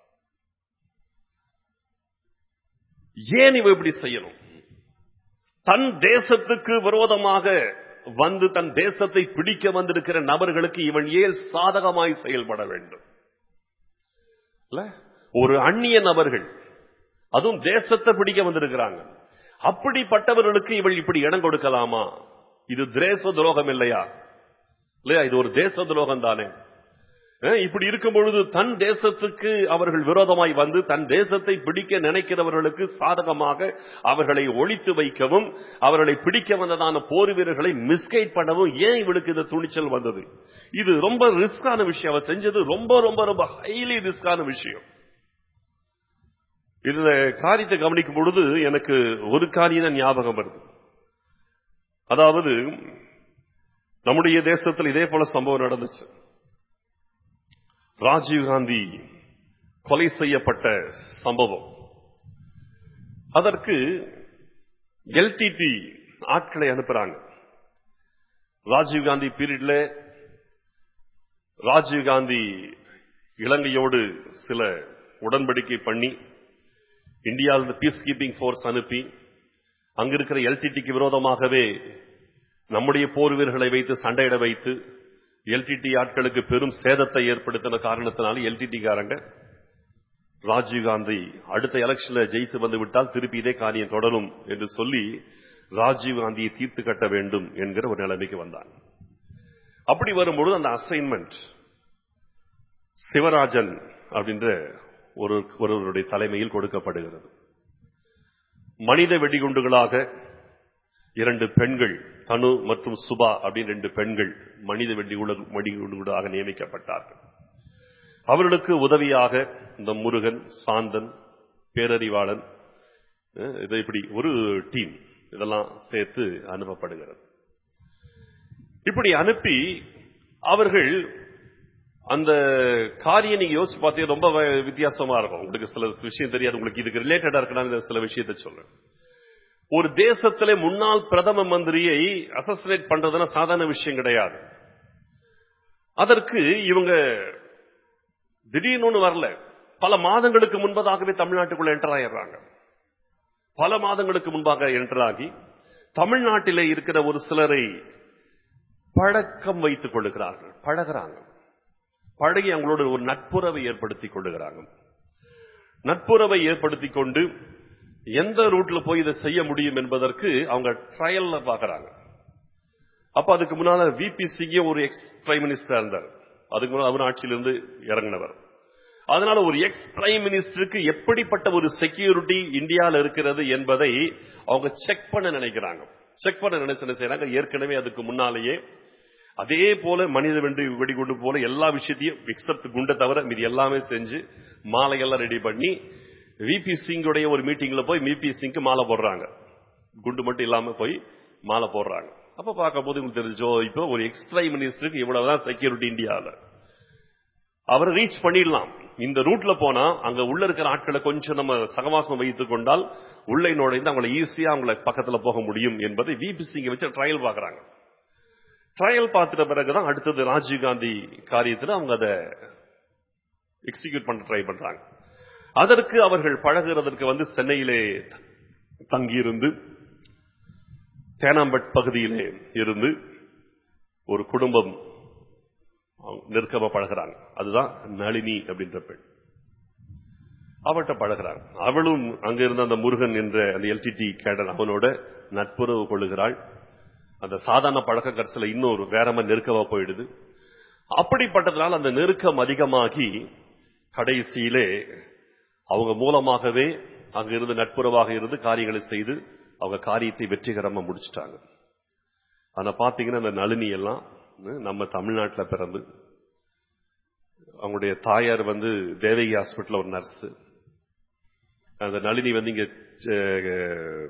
S1: ஏன் இவ இப்படி செய்யணும் தன் தேசத்துக்கு விரோதமாக வந்து தன் தேசத்தை பிடிக்க வந்திருக்கிற நபர்களுக்கு இவன் ஏன் சாதகமாய் செயல்பட வேண்டும் இல்ல? ஒரு அந்நிய நபர்கள் அதுவும் தேசத்தை பிடிக்க வந்திருக்கிறாங்க அப்படிப்பட்டவர்களுக்கு இவள் இப்படி இடம் கொடுக்கலாமா இது தேச துரோகம் இல்லையா இல்லையா இது ஒரு தேச துரோகம் தானே அஹ் இப்படி இருக்கும் பொழுது தன் தேசத்துக்கு அவர்கள் விரோதமாய் வந்து தன் தேசத்தை பிடிக்க நினைக்கிறவர்களுக்கு சாதகமாக அவர்களை ஒழித்து வைக்கவும் அவர்களை பிடிக்க வந்ததான போர் வீரர்களை மிஸ்கைட் பண்ணவும் ஏன் இவளுக்கு இந்த துணிச்சல் வந்தது இது ரொம்ப ரிஸ்கான விஷயம் அவ செஞ்சது ரொம்ப ரொம்ப ரொம்ப ஹைலி ரிஸ்கான விஷயம் இந்த காரியத்தை கவனிக்கும் பொழுது எனக்கு ஒரு காரியம் தான் ஞாபகம் வருது அதாவது நம்முடைய தேசத்தில் இதே போல சம்பவம் நடந்துச்சு ராஜீவ் காந்தி கொலை செய்யப்பட்ட சம்பவம் அதற்கு எல்டிடி ஆட்களை அனுப்புறாங்க ராஜீவ் காந்தி பீரியட்ல ராஜீவ் காந்தி இலங்கையோடு சில உடன்படிக்கை பண்ணி இந்தியாவிலிருந்து பீஸ் கீப்பிங் ஃபோர்ஸ் அனுப்பி அங்கிருக்கிற எல்டிடிக்கு விரோதமாகவே நம்முடைய போர் வீரர்களை வைத்து சண்டையிட வைத்து எல்டிடி ஆட்களுக்கு பெரும் சேதத்தை ஏற்படுத்தின காரணத்தினால எல்டிடி காரங்க ராஜீவ்காந்தி அடுத்த எலெக்ஷன்ல ஜெயித்து வந்து விட்டால் திருப்பி இதே காரியம் தொடரும் என்று சொல்லி ராஜீவ்காந்தியை தீர்த்து கட்ட வேண்டும் என்கிற ஒரு நிலைமைக்கு வந்தாங்க அப்படி வரும்பொழுது அந்த அசைன்மெண்ட் சிவராஜன் அப்படின்ற ஒரு ஒருவருடைய தலைமையில் கொடுக்கப்படுகிறது மனித வெடிகுண்டுகளாக இரண்டு பெண்கள் தனு மற்றும் சுபா அப்படின்னு ரெண்டு பெண்கள் மனித வெடிகுண்டு வெடிகுண்டுகளாக நியமிக்கப்பட்டார்கள் அவர்களுக்கு உதவியாக இந்த முருகன் சாந்தன் பேரறிவாளன் அஹ், இது இப்படி ஒரு டீம் இதெல்லாம் சேர்த்து அனுப்பப்படுகிறது இப்படி அனுப்பி அவர்கள் அந்த காரியம் நீங்க யோசிச்சு பார்த்தீங்க ரொம்ப வ- வித்தியாசமா இருக்கும் உங்களுக்கு சில விஷயம் தெரியாது உங்களுக்கு இதுக்கு ரிலேட்டடா இருக்கணும் சில விஷயத்தை சொல்றேன் ஒரு தேசத்திலே முன்னாள் பிரதம மந்திரியை அசசினேட் பண்றதுன்னா சாதாரண விஷயம் கிடையாது அதற்கு இவங்க திடீர்னு ஒண்ணு வரல பல மாதங்களுக்கு முன்பதாகவே தமிழ்நாட்டுக்குள்ள என்டர் ஆயிடுறாங்க பல மாதங்களுக்கு முன்பாக என்டர் ஆகி தமிழ்நாட்டிலே இருக்கிற ஒரு சிலரை பழக்கம் வைத்துக் கொள்ளுகிறார்கள் பழகுறாங்க பழகி அவங்களோட ஒரு நட்புறவை ஏற்படுத்திக் கொள்ளுகிறாங்க நட்புறவை ஏற்படுத்திக் கொண்டு எந்த ரூட்ல போய் இதை செய்ய முடியும் என்பதற்கு அவங்க ட்ரையல்ல பாக்குறாங்க அப்ப அதுக்கு முன்னால விபி சிங்கே ஒரு எக்ஸ் பிரைம் மினிஸ்டர் இருந்தார் அதுக்கு முன்னால அவர் ஆட்சியிலிருந்து இறங்கினவர் அதனால ஒரு எக்ஸ் பிரைம் மினிஸ்டருக்கு எப்படிப்பட்ட ஒரு செக்யூரிட்டி இந்தியாவில் இருக்கிறது என்பதை அவங்க செக் பண்ண நினைக்கிறாங்க செக் பண்ண நினைச்சு என்ன செய்யறாங்க ஏற்கனவே அதுக்கு முன்னாலேயே அதே போல மனித வெண்டு வெடிகுண்டு போல எல்லா விஷயத்தையும் எக்ஸப்ட் குண்டை தவிர மீதி எல்லாமே செஞ்சு மாலையெல்லாம் ரெடி பண்ணி விபி சிங்குடைய ஒரு மீட்டிங்ல போய் விபி சிங்க்கு மாலை போடுறாங்க குண்டு மட்டும் இல்லாம போய் மாலை போடுறாங்க அப்ப பார்க்கும்போது உங்களுக்கு தெரிஞ்சோ இப்போ ஒரு எக்ஸ்ட்ரா மினிஸ்டருக்கு இவ்வளவுதான் செக்யூரிட்டி இந்தியாவில் அவரை ரீச் பண்ணிடலாம் இந்த ரூட்ல போனா அங்க உள்ள இருக்கிற ஆட்களை கொஞ்சம் நம்ம சகவாசம் வைத்துக் கொண்டால் உள்ளே நுழைந்து அவங்களை ஈஸியா அவங்களை பக்கத்துல போக முடியும் என்பதை விபி சிங்க வச்சு ட்ரையல் பாக்குறாங்க ட்ரையல் பார்த்துட்ட பிறகுதான் அடுத்தது ராஜீவ்காந்தி காரியத்தில் அவங்க அதை எக்ஸிக்யூட் பண்ண ட்ரை பண்றாங்க அதற்கு அவர்கள் பழகுறதற்கு வந்து சென்னையிலே தங்கியிருந்து தேனாம்பட் பகுதியிலே இருந்து ஒரு குடும்பம் அவங்க நெருக்கமா பழகுறாங்க அதுதான் நளினி அப்படின்ற பெண் அவட்ட பழகுறாங்க அவளும் அங்க இருந்த அந்த முருகன் என்ற அந்த எல்டிடி கேடர் அவனோட நட்புறவு கொள்ளுகிறாள் அந்த சாதாரண பழக்க கடைசியில் இன்னொரு வேற மாதிரி நெருக்கமா போயிடுது அப்படிப்பட்டதுனால அந்த நெருக்கம் அதிகமாகி கடைசியிலே அவங்க மூலமாகவே அங்க இருந்து நட்புறவாக இருந்து காரியங்களை செய்து அவங்க காரியத்தை வெற்றிகரமா முடிச்சிட்டாங்க ஆனா பாத்தீங்கன்னா அந்த நளினி எல்லாம் ம், நம்ம தமிழ்நாட்டில் பிறந்து அவங்களுடைய தாயார் வந்து தேவகி ஹாஸ்பிட்டல் ஒரு நர்ஸ் அந்த நளினி வந்து இங்க அஹ்,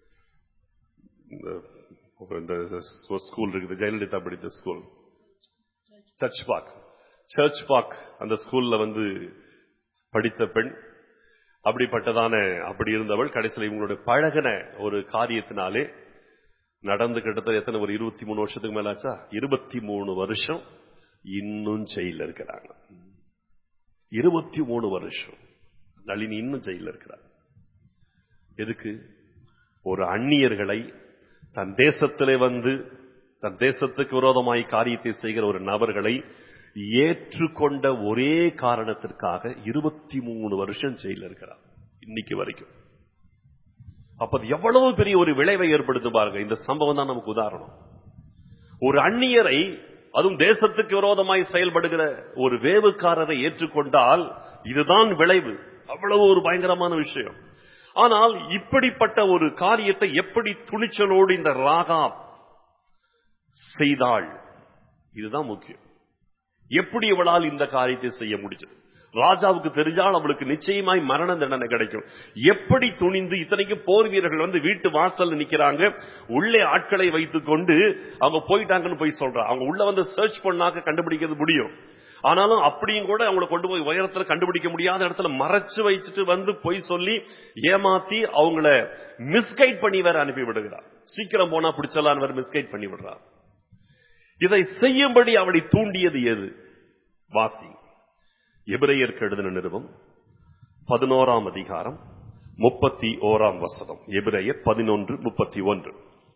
S1: இந்த ஸ்கூல் இருக்குது ஜெயலலிதா படித்த school church park church park அந்த ஸ்கூல்ல வந்து படித்த பெண் அப்படிப்பட்டதான அப்படி இருந்தவள் கடைசியில் இவங்களுடைய பழகின ஒரு காரியத்தினாலே நடந்து கிட்டத்தட்ட எத்தனை ஒரு இருபத்தி மூணு வருஷத்துக்கு மேலாச்சா இருபத்தி மூணு வருஷம் இன்னும் ஜெயில இருக்கிறாங்க இருபத்தி மூணு வருஷம் நளினி இன்னும் ஜெயில இருக்கிறார் எதுக்கு ஒரு அந்நியர்களை தன் தேசத்திலே வந்து தன் தேசத்துக்கு விரோதமாய் காரியத்தை செய்கிற ஒரு நபர்களை ஏற்றுக்கொண்ட ஒரே காரணத்திற்காக இருபத்தி மூணு வருஷம் ஜெயில இருக்கிறார் இன்னைக்கு வரைக்கும் அப்ப அது எவ்வளவு பெரிய ஒரு விளைவை ஏற்படுத்தும் பாருங்க இந்த சம்பவம் தான் நமக்கு உதாரணம் ஒரு அந்நியரை அதுவும் தேசத்துக்கு விரோதமாய் செயல்படுகிற ஒரு வேவுக்காரரை ஏற்றுக்கொண்டால் இதுதான் விளைவு அவ்வளவு ஒரு பயங்கரமான விஷயம் ஆனால் இப்படிப்பட்ட ஒரு காரியத்தை எப்படி துணிச்சலோடு இந்த ராகா செய்தாள் இதுதான் முக்கியம் எப்படி இவளால் இந்த காரியத்தை செய்ய முடிஞ்சது ராஜாவுக்கு தெரிஞ்சால் அவளுக்கு நிச்சயமாய் மரண தண்டனை கிடைக்கும் எப்படி துணிந்து இத்தனைக்கு போர் வீரர்கள் வந்து வீட்டு வாசல்ல நிக்கிறாங்க உள்ளே ஆட்களை வைத்துக் கொண்டு அவங்க போயிட்டாங்கன்னு போய் சொல்றா அவங்க உள்ள வந்து சர்ச் பண்ணாக்க கண்டுபிடிக்கிறது முடியும் ஆனாலும் அப்படியும் கூட அவங்கள கொண்டு போய் உயரத்துல கண்டுபிடிக்க முடியாத இடத்துல மறைச்சு வச்சுட்டு வந்து பொய் சொல்லி ஏமாத்தி அவங்கள மிஸ்கைட் பண்ணி வேற அனுப்பி விடுகிறார் சீக்கிரம் போனா பிடிச்சலான்னு வேற மிஸ்கைட் பண்ணி விடுறார் இதை செய்யும்படி அவளை தூண்டியது எது வாசி எபிரேயருக்கு எழுதின நிறுவம் பதினோராம் அதிகாரம் முப்பத்தி ஓராம் வசனம் எபிரேயர் பதினொன்று முப்பத்தி ஒன்று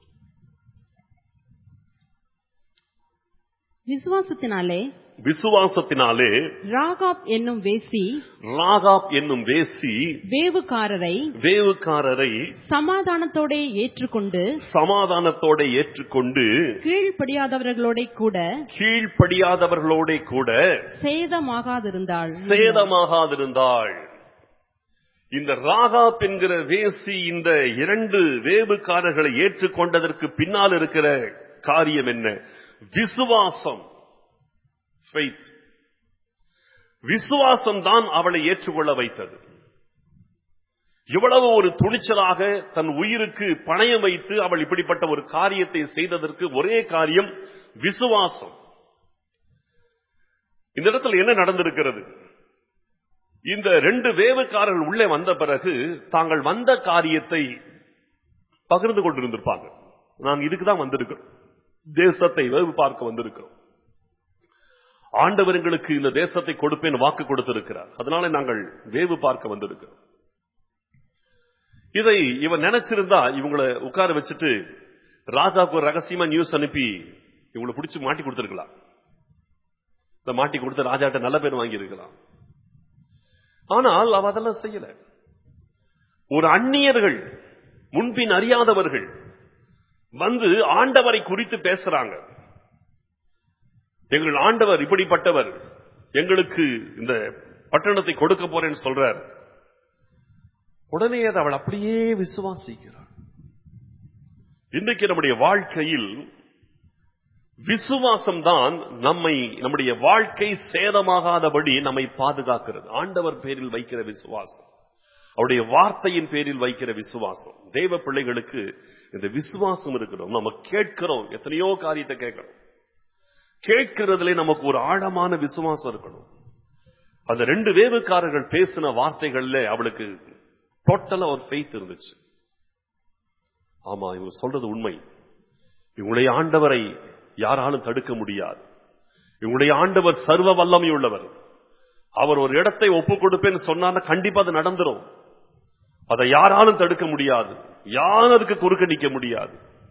S2: விசுவாசத்தினாலே
S1: விசுவாசத்தினாலே
S2: ராகாப் என்னும் வேசி
S1: ராகாப் என்னும் வேசி
S2: வேவுக்காரரை
S1: வேவுக்காரரை
S2: சமாதானத்தோட ஏற்றுக்கொண்டு
S1: சமாதானத்தோட ஏற்றுக்கொண்டு
S2: கீழ்ப்படியாதவர்களோட கூட
S1: கீழ்ப்படியாதவர்களோட கூட
S2: சேதமாகாதிருந்தாள்
S1: சேதமாகாதிருந்தாள் இந்த ராகாப் என்கிற வேசி இந்த இரண்டு வேவுக்காரர்களை ஏற்றுக்கொண்டதற்கு பின்னால் இருக்கிற காரியம் என்ன விசுவாசம் faith. விசுவாசம் தான் அவளை ஏற்றுக்கொள்ள வைத்தது இவ்வளவு ஒரு துணிச்சலாக தன் உயிருக்கு பணயம் வைத்து அவள் இப்படிப்பட்ட ஒரு காரியத்தை செய்ததற்கு ஒரே காரியம் விசுவாசம் இந்த இடத்துல என்ன நடந்திருக்கிறது இந்த ரெண்டு வேவுக்காரர்கள் உள்ளே வந்த பிறகு தாங்கள் வந்த காரியத்தை பகிர்ந்து கொண்டிருந்திருப்பாங்க நான் இதுக்கு தான் வந்திருக்கிறோம் தேசத்தை வேவு பார்க்க வந்திருக்கிறோம் ஆண்டவர் எங்களுக்கு இந்த தேசத்தை கொடுப்பேன் வாக்கு கொடுத்திருக்கிறார் அதனால நாங்கள் வேவு பார்க்க வந்திருக்கிறோம் இதை இவன் நினைச்சிருந்தா இவங்களை உட்கார வச்சுட்டு ராஜாவுக்கு ஒரு ரகசியமா நியூஸ் அனுப்பி இவங்களை பிடிச்சு மாட்டி கொடுத்திருக்கலாம் இந்த மாட்டி கொடுத்து ராஜாட்ட நல்ல பேர் வாங்கி இருக்கலாம் ஆனால் அவ அதெல்லாம் செய்யல ஒரு அந்நியர்கள் முன்பின் அறியாதவர்கள் வந்து ஆண்டவரை குறித்து பேசுறாங்க எங்கள் ஆண்டவர் இப்படிப்பட்டவர் எங்களுக்கு இந்த பட்டணத்தை கொடுக்க போறேன்னு சொல்றார் உடனே அதை அவள் அப்படியே விசுவாசிக்கிறாள் இன்றைக்கு நம்முடைய வாழ்க்கையில் விசுவாசம் தான் நம்மை நம்முடைய வாழ்க்கை சேதமாகாதபடி நம்மை பாதுகாக்கிறது ஆண்டவர் பேரில் வைக்கிற விசுவாசம் அவருடைய வார்த்தையின் பேரில் வைக்கிற விசுவாசம் தெய்வ பிள்ளைகளுக்கு இந்த விசுவாசம் இருக்கணும் நம்ம கேட்கிறோம் எத்தனையோ காரியத்தை கேட்கிறோம் கேட்கிறதுல நமக்கு ஒரு ஆழமான விசுவாசம் இருக்கணும் அந்த ரெண்டு வேவுக்காரர்கள் பேசின வார்த்தைகள்ல அவளுக்கு டோட்டலா ஒரு ஃபெய்த் இருந்துச்சு ஆமா இவங்க சொல்றது உண்மை இவங்களுடைய ஆண்டவரை யாராலும் தடுக்க முடியாது இவங்களுடைய ஆண்டவர் சர்வ வல்லமை உள்ளவர் அவர் ஒரு இடத்தை ஒப்பு கொடுப்பேன்னு சொன்னா கண்டிப்பா அது நடந்துரும் அதை யாராலும் தடுக்க முடியாது யாரும் அதுக்கு குறுக்க நிக்க முடியாது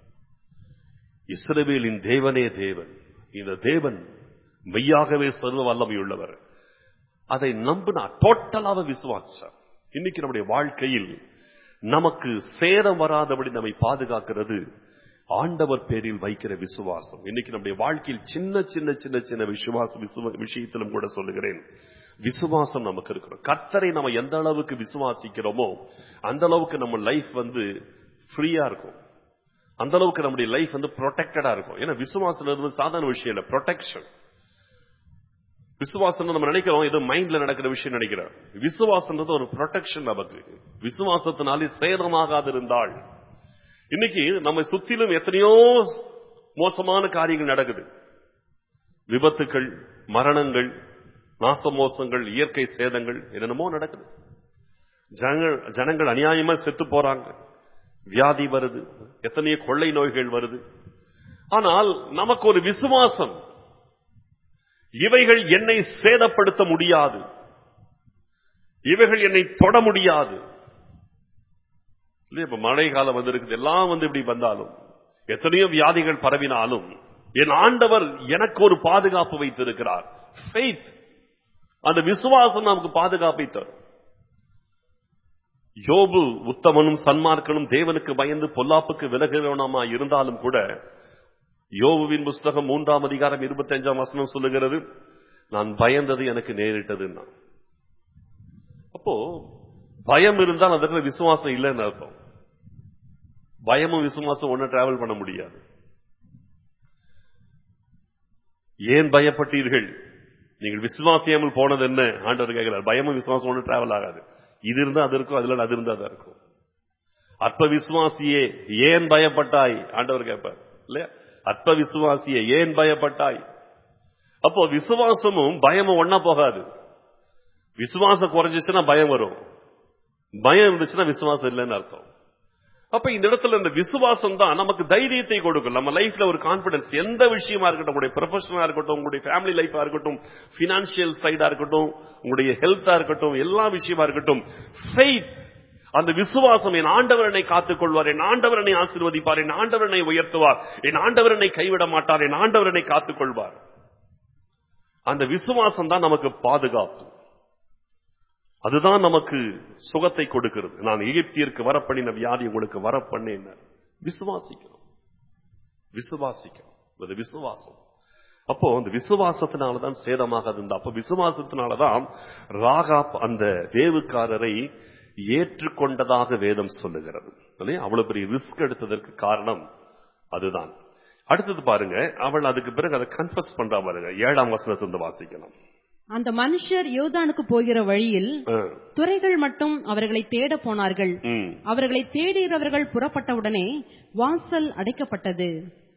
S1: இஸ்ரவேலின் தேவனே தேவன் இந்த தேவன் மெய்யாகவே சர்வ வல்லமை உள்ளவர் அதை நம்பினா டோட்டலாக விசுவாசம் இன்னைக்கு நம்முடைய வாழ்க்கையில் நமக்கு சேதம் வராதபடி நம்மை பாதுகாக்கிறது ஆண்டவர் பேரில் வைக்கிற விசுவாசம் இன்னைக்கு நம்முடைய வாழ்க்கையில் சின்ன சின்ன சின்ன சின்ன விசுவாச விசுவ- விஷயத்திலும் கூட சொல்லுகிறேன் விசுவாசம் நமக்கு இருக்கிறோம் கர்த்தரை நம்ம எந்த அளவுக்கு விசுவாசிக்கிறோமோ அந்த அளவுக்கு நம்ம லைஃப் வந்து ஃப்ரீயா இருக்கும் அந்த அளவுக்கு நம்முடைய லைஃப் வந்து ப்ரொடெக்டடா இருக்கும் ஏன்னா விசுவாசம் வந்து சாதாரண விஷயம் இல்ல ப்ரொடெக்ஷன் விசுவாசம் நம்ம நினைக்கிறோம் ஏதோ மைண்ட்ல நடக்கிற விஷயம் நினைக்கிறோம் விசுவாசம்ன்றது ஒரு ப்ரொடெக்ஷன் நமக்கு விசுவாசத்தினாலே சேதமாகாது இருந்தால் இன்னைக்கு நம்ம சுத்திலும் எத்தனையோ மோசமான காரியங்கள் நடக்குது விபத்துக்கள் மரணங்கள் நாசமோசங்கள் இயற்கை சேதங்கள் என்னென்னமோ நடக்குது ஜனங்கள் ஜனங்கள் அநியாயமா செத்து போறாங்க வியாதி வருது எத்தனையோ கொள்ளை நோய்கள் வருது ஆனால் நமக்கு ஒரு விசுவாசம் இவைகள் என்னை சேதப்படுத்த முடியாது இவைகள் என்னை தொட முடியாது இல்லையா இப்ப மழை காலம் வந்திருக்குது எல்லாம் வந்து இப்படி வந்தாலும் எத்தனையோ வியாதிகள் பரவினாலும் என் ஆண்டவர் எனக்கு ஒரு பாதுகாப்பு வைத்திருக்கிறார் Faith. அந்த விசுவாசம் நமக்கு பாதுகாப்பை தரும் யோபு உத்தமனும் சன்மார்க்கனும் தேவனுக்கு பயந்து பொல்லாப்புக்கு விலகிறவனமா இருந்தாலும் கூட யோபுவின் புஸ்தகம் மூன்றாம் அதிகாரம் இருபத்தஞ்சாம் வசனம் சொல்லுகிறது நான் பயந்தது எனக்கு நேரிட்டதுன்னா அப்போ பயம் இருந்தால் அந்த இடத்துல விசுவாசம் இல்லைன்னு அர்த்தம் பயமும் விசுவாசம் ஒண்ணு டிராவல் பண்ண முடியாது ஏன் பயப்பட்டீர்கள் நீங்கள் விசுவாசியாமல் போனது என்ன ஆண்டவர் கேட்கிறார் பயமும் விசுவாசம் ஒண்ணு டிராவல் ஆகாது இது இருந்தா அது இருக்கும் அதுல அது இருந்தா அது இருக்கும் அற்ப விசுவாசியே ஏன் பயப்பட்டாய் ஆண்டவர் கேட்பார் இல்லையா அற்ப விசுவாசியே ஏன் பயப்பட்டாய் அப்போ விசுவாசமும் பயமும் ஒண்ணா போகாது விசுவாசம் குறைஞ்சிச்சுன்னா பயம் வரும் பயம் இருந்துச்சுன்னா விசுவாசம் இல்லைன்னு அர்த்தம் அப்ப இந்த இடத்துல இந்த விசுவாசம் தான் நமக்கு தைரியத்தை கொடுக்கும் நம்ம லைஃப்ல ஒரு கான்பிடன்ஸ் எந்த விஷயமா இருக்கட்டும் உங்களுடைய ப்ரொஃபஷனலா இருக்கட்டும் உங்களுடைய ஃபேமிலி லைஃபா இருக்கட்டும் பினான்சியல் சைடா இருக்கட்டும் உங்களுடைய ஹெல்த்தா இருக்கட்டும் எல்லா விஷயமா இருக்கட்டும் ஃபெய்த் அந்த விசுவாசம் என் ஆண்டவர் என்னை காத்துக் கொள்வார் என் ஆண்டவர் என்னை ஆசீர்வதிப்பார் என் ஆண்டவர் என்னை உயர்த்துவார் என் ஆண்டவர் என்னை கைவிட மாட்டார் என் ஆண்டவர் என்னை காத்துக் கொள்வார் அந்த விசுவாசம் தான் நமக்கு பாதுகாப்பு அதுதான் நமக்கு சுகத்தை கொடுக்கிறது நான் எகிப்தியருக்கு வரப்பண்ணின வியாதி உங்களுக்கு வரப்பண்ணேன் விசுவாசிக்கிறோம் விசுவாசிக்கிறோம் அது விசுவாசம் அப்போ அந்த விசுவாசத்தினாலதான் சேதமாக இருந்தா அப்ப விசுவாசத்தினாலதான் ராகாப் அந்த தேவுக்காரரை ஏற்றுக்கொண்டதாக வேதம் சொல்லுகிறது இல்லையா? அவ்வளவு பெரிய ரிஸ்க் எடுத்ததற்கு காரணம் அதுதான் அடுத்தது பாருங்க அவள் அதுக்கு பிறகு அதை கன்ஃபஸ் பண்றா பாருங்க ஏழாம் வசனத்திலிருந்து வாசிக்கலாம்
S2: அந்த மனுஷர் யோர்தானுக்கு போகிற வழியில்
S1: ஆ.
S2: துறைகள் மட்டும் அவர்களை தேட போனார்கள்
S1: ம்.
S2: அவர்களை தேடுகிறவர்கள் புறப்பட்டவுடனே வாசல் அடைக்கப்பட்டது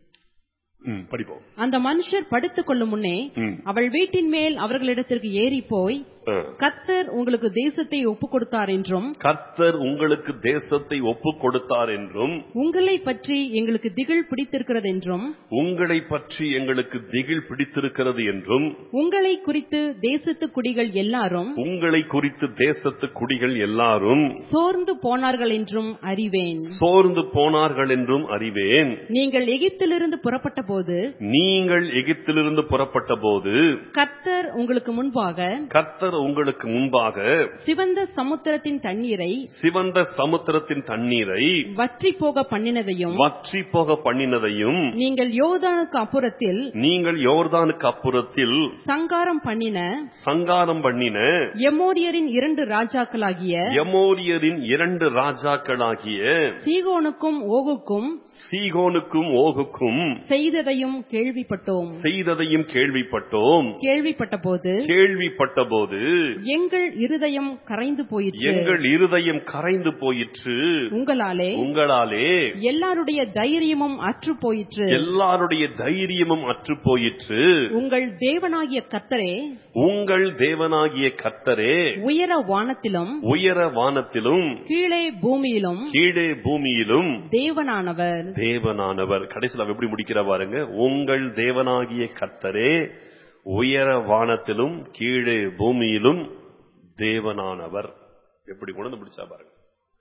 S1: ம், படிப்போம்
S2: அந்த மனுஷர் படுத்துக் கொள்ளும் முன்னே
S1: ம்.
S2: அவள் வீட்டின் மேல் அவர்களிடத்திற்கு ஏறி போய்
S1: ஆ.
S2: கத்தர் உங்களுக்கு தேசத்தை ஒப்புக் கொடுத்தார் என்றும்
S1: கர்த்தர் உங்களுக்கு தேசத்தை ஒப்பு கொடுத்தார் என்றும்
S2: உங்களை பற்றி எங்களுக்கு திகில் பிடித்திருக்கிறது என்றும்
S1: உங்களை பற்றி எங்களுக்கு திகில் பிடித்திருக்கிறது என்றும்
S2: உங்களை குறித்து தேசத்து குடிகள் எல்லாரும்
S1: உங்களை குறித்து தேசத்து குடிகள் எல்லாரும்
S2: சோர்ந்து போனார்கள் என்றும் அறிவேன்
S1: சோர்ந்து போனார்கள் என்றும் அறிவேன்
S2: நீங்கள் எகிப்திலிருந்து புறப்பட்ட போது
S1: நீங்கள் எகிப்திலிருந்து புறப்பட்ட போது
S2: கர்த்தர் உங்களுக்கு முன்பாக
S1: கர்த்தர் உங்களுக்கு முன்பாக
S2: சிவந்த சமுத்திரத்தின் தண்ணீரை
S1: சிவந்த சமுத்திரத்தின் தண்ணீரை
S2: வற்றி போக பண்ணினதையும்
S1: வற்றி போக பண்ணினதையும்
S2: நீங்கள் யோர்தானுக்கு அப்புறத்தில்
S1: நீங்கள் யோர்தானுக்கு அப்புறத்தில்
S2: சங்காரம் பண்ணின
S1: சங்காரம் பண்ணின
S2: எமோரியரின் இரண்டு ராஜாக்களாகிய
S1: எமோரியரின் இரண்டு ராஜாக்களாகிய
S2: சீகோனுக்கும் ஓகுக்கும்
S1: சீகோனுக்கும் ஓகுக்கும்
S2: செய்ததையும் கேள்விப்பட்டோம்
S1: செய்ததையும் கேள்விப்பட்டோம்
S2: கேள்விப்பட்ட போது
S1: கேள்விப்பட்ட போது
S2: எங்கள் இருதயம் கரைந்து போயிற்று
S1: எங்கள் இருதயம் கரைந்து போயிற்று
S2: உங்களாலே
S1: உங்களாலே
S2: எல்லாருடைய தைரியமும் அற்று போயிற்று
S1: எல்லாருடைய தைரியமும் அற்று போயிற்று
S2: உங்கள் தேவனாகிய கர்த்தரே
S1: உங்கள் தேவனாகிய கர்த்தரே
S2: உயர வானத்திலும்
S1: உயர வானத்திலும்
S2: கீழே பூமியிலும்
S1: கீழே பூமியிலும்
S2: தேவனானவர்
S1: தேவனானவர் கடைசியில் அவ எப்படி முடிக்கிற பாருங்க உங்கள் தேவனாகிய கர்த்தரே உயர வானத்திலும் கீழே பூமியிலும் தேவனானவர் எப்படி கொண்டு வந்து முடிச்சா பாருங்க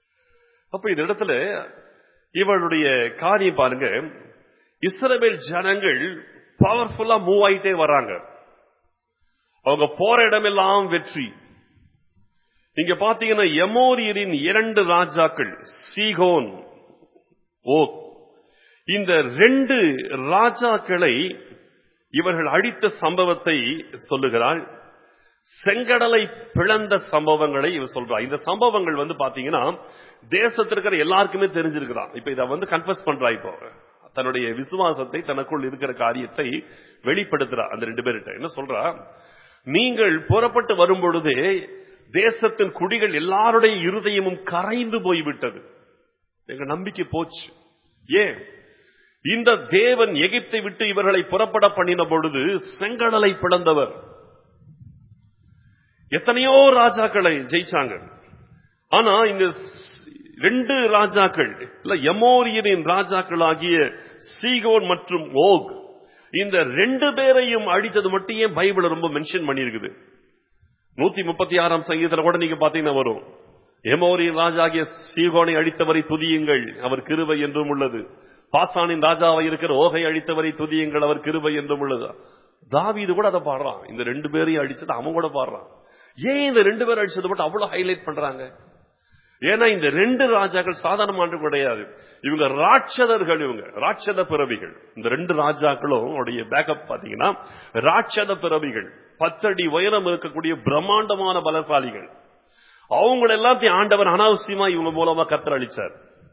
S1: அப்ப இந்த இடத்துல இவளுடைய காரியம் பாருங்க இஸ்ரவேல் ஜனங்கள் பவர்ஃபுல்லா மூவ் ஆயிட்டே வராங்க அவங்க போற இடமெல்லாம் வெற்றி இங்க பாத்தீங்கன்னா எமோரியரின் இரண்டு ராஜாக்கள் சீகோன் ஓக் இந்த ரெண்டு ராஜாக்களை இவர்கள் அழித்த சம்பவத்தை சொல்லுகிறாள் செங்கடலை பிளந்த சம்பவங்களை இவர் சொல்றா இந்த சம்பவங்கள் வந்து பாத்தீங்கன்னா தேசத்தில் இருக்கிற எல்லாருக்குமே தெரிஞ்சிருக்கிறான் இப்ப இத வந்து கன்ஃபஸ் பண்றா இப்போ தன்னுடைய விசுவாசத்தை தனக்குள் இருக்கிற காரியத்தை வெளிப்படுத்துறா அந்த ரெண்டு பேர்கிட்ட என்ன சொல்றா நீங்கள் புறப்பட்டு வரும் பொழுதே தேசத்தின் குடிகள் எல்லாருடைய இருதயமும் கரைந்து போய்விட்டது எங்க நம்பிக்கை போச்சு ஏன் இந்த தேவன் எகிப்தை விட்டு இவர்களை புறப்பட பண்ணின பொழுது செங்கடலை பிளந்தவர் எத்தனையோ ராஜாக்களை ஜெயிச்சாங்க ஆனா இந்த ரெண்டு ராஜாக்கள் இல்ல எமோரியரின் ராஜாக்கள் ஆகிய சீகோன் மற்றும் ஓக் இந்த ரெண்டு பேரையும் அழித்தது மட்டும் ஏன் பைபிள் ரொம்ப மென்ஷன் பண்ணியிருக்குது நூத்தி முப்பத்தி ஆறாம் சங்கீதத்துல கூட நீங்க பாத்தீங்கன்னா வரும் எமோரியின் ராஜாகிய சீகோனை அழித்தவரை துதியுங்கள் அவர் கிருபை என்றும் உள்ளது பாசானின் ராஜாவை இருக்கிற ஓகை அழித்தவரை துதியுங்கள் அவர் கிருபை என்றும் உள்ளது தாவீது கூட அதை பாடுறான் இந்த ரெண்டு பேரையும் அடிச்சது அவன் கூட பாடுறான் ஏன் இந்த ரெண்டு பேரும் அடிச்சது மட்டும் அவ்வளவு ஹைலைட் பண்றாங்க ஏன்னா இந்த ரெண்டு ராஜாக்கள் சாதாரணமான கிடையாது இவங்க ராட்சதர்கள் இவங்க ராட்சத பிறவிகள் இந்த ரெண்டு ராஜாக்களும் உடைய பேக்கப் பாத்தீங்கன்னா ராட்சத பிறவிகள் பத்தடி உயரம் இருக்கக்கூடிய பிரம்மாண்டமான பலசாலிகள் அவங்க எல்லாத்தையும் ஆண்டவர் அனாவசியமா இவங்க மூலமா கத்தர் அளிச்சார்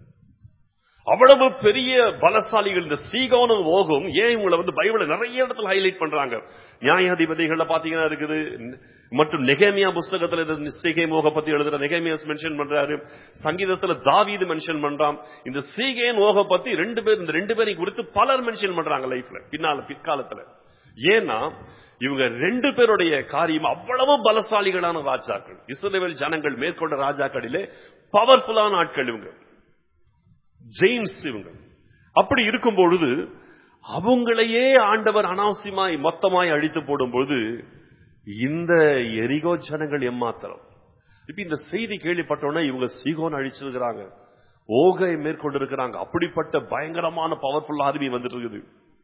S1: அவ்வளவு பெரிய பலசாலிகள் இந்த சீகோனும் ஓகும் ஏன் இவங்களை வந்து பைபிள நிறைய இடத்துல ஹைலைட் பண்றாங்க நியாயாதிபதிகள்ல பாத்தீங்கன்னா இருக்குது மற்றும் நெகேமியா புஸ்தகத்துல இந்த சீகே மோக பத்தி எழுதுற நெகேமியாஸ் மென்ஷன் பண்றாரு சங்கீதத்துல தாவீது மென்ஷன் பண்றான் இந்த சீகேன் ஓக பத்தி ரெண்டு பேர் இந்த ரெண்டு பேரையும் குறித்து பலர் மென்ஷன் பண்றாங்க லைஃப்ல பின்னால பிற்காலத்துல ஏன்னா இவங்க ரெண்டு பேருடைய காரியம் அவ்வளவு பலசாலிகளான ராஜாக்கள் இஸ்ரேல் ஜனங்கள் மேற்கொண்ட ராஜாக்களிலே பவர்ஃபுல்லான ஆட்கள் இவங்க ஜெயின்ஸ் இவங்க அப்படி இருக்கும் பொழுது அவங்களையே ஆண்டவர் அனாவசியமாய் மொத்தமாய் அழித்து போடும் பொழுது இந்த எரிகோ ஜனங்கள் எம்மாத்திரம் இப்ப இந்த செய்தி கேள்விப்பட்டோன்னே இவங்க சீகோன் அழிச்சிருக்கிறாங்க ஓகை மேற்கொண்டிருக்கிறாங்க அப்படிப்பட்ட பயங்கரமான பவர்ஃபுல் ஆர்மி வந்துட்டு இருக்குது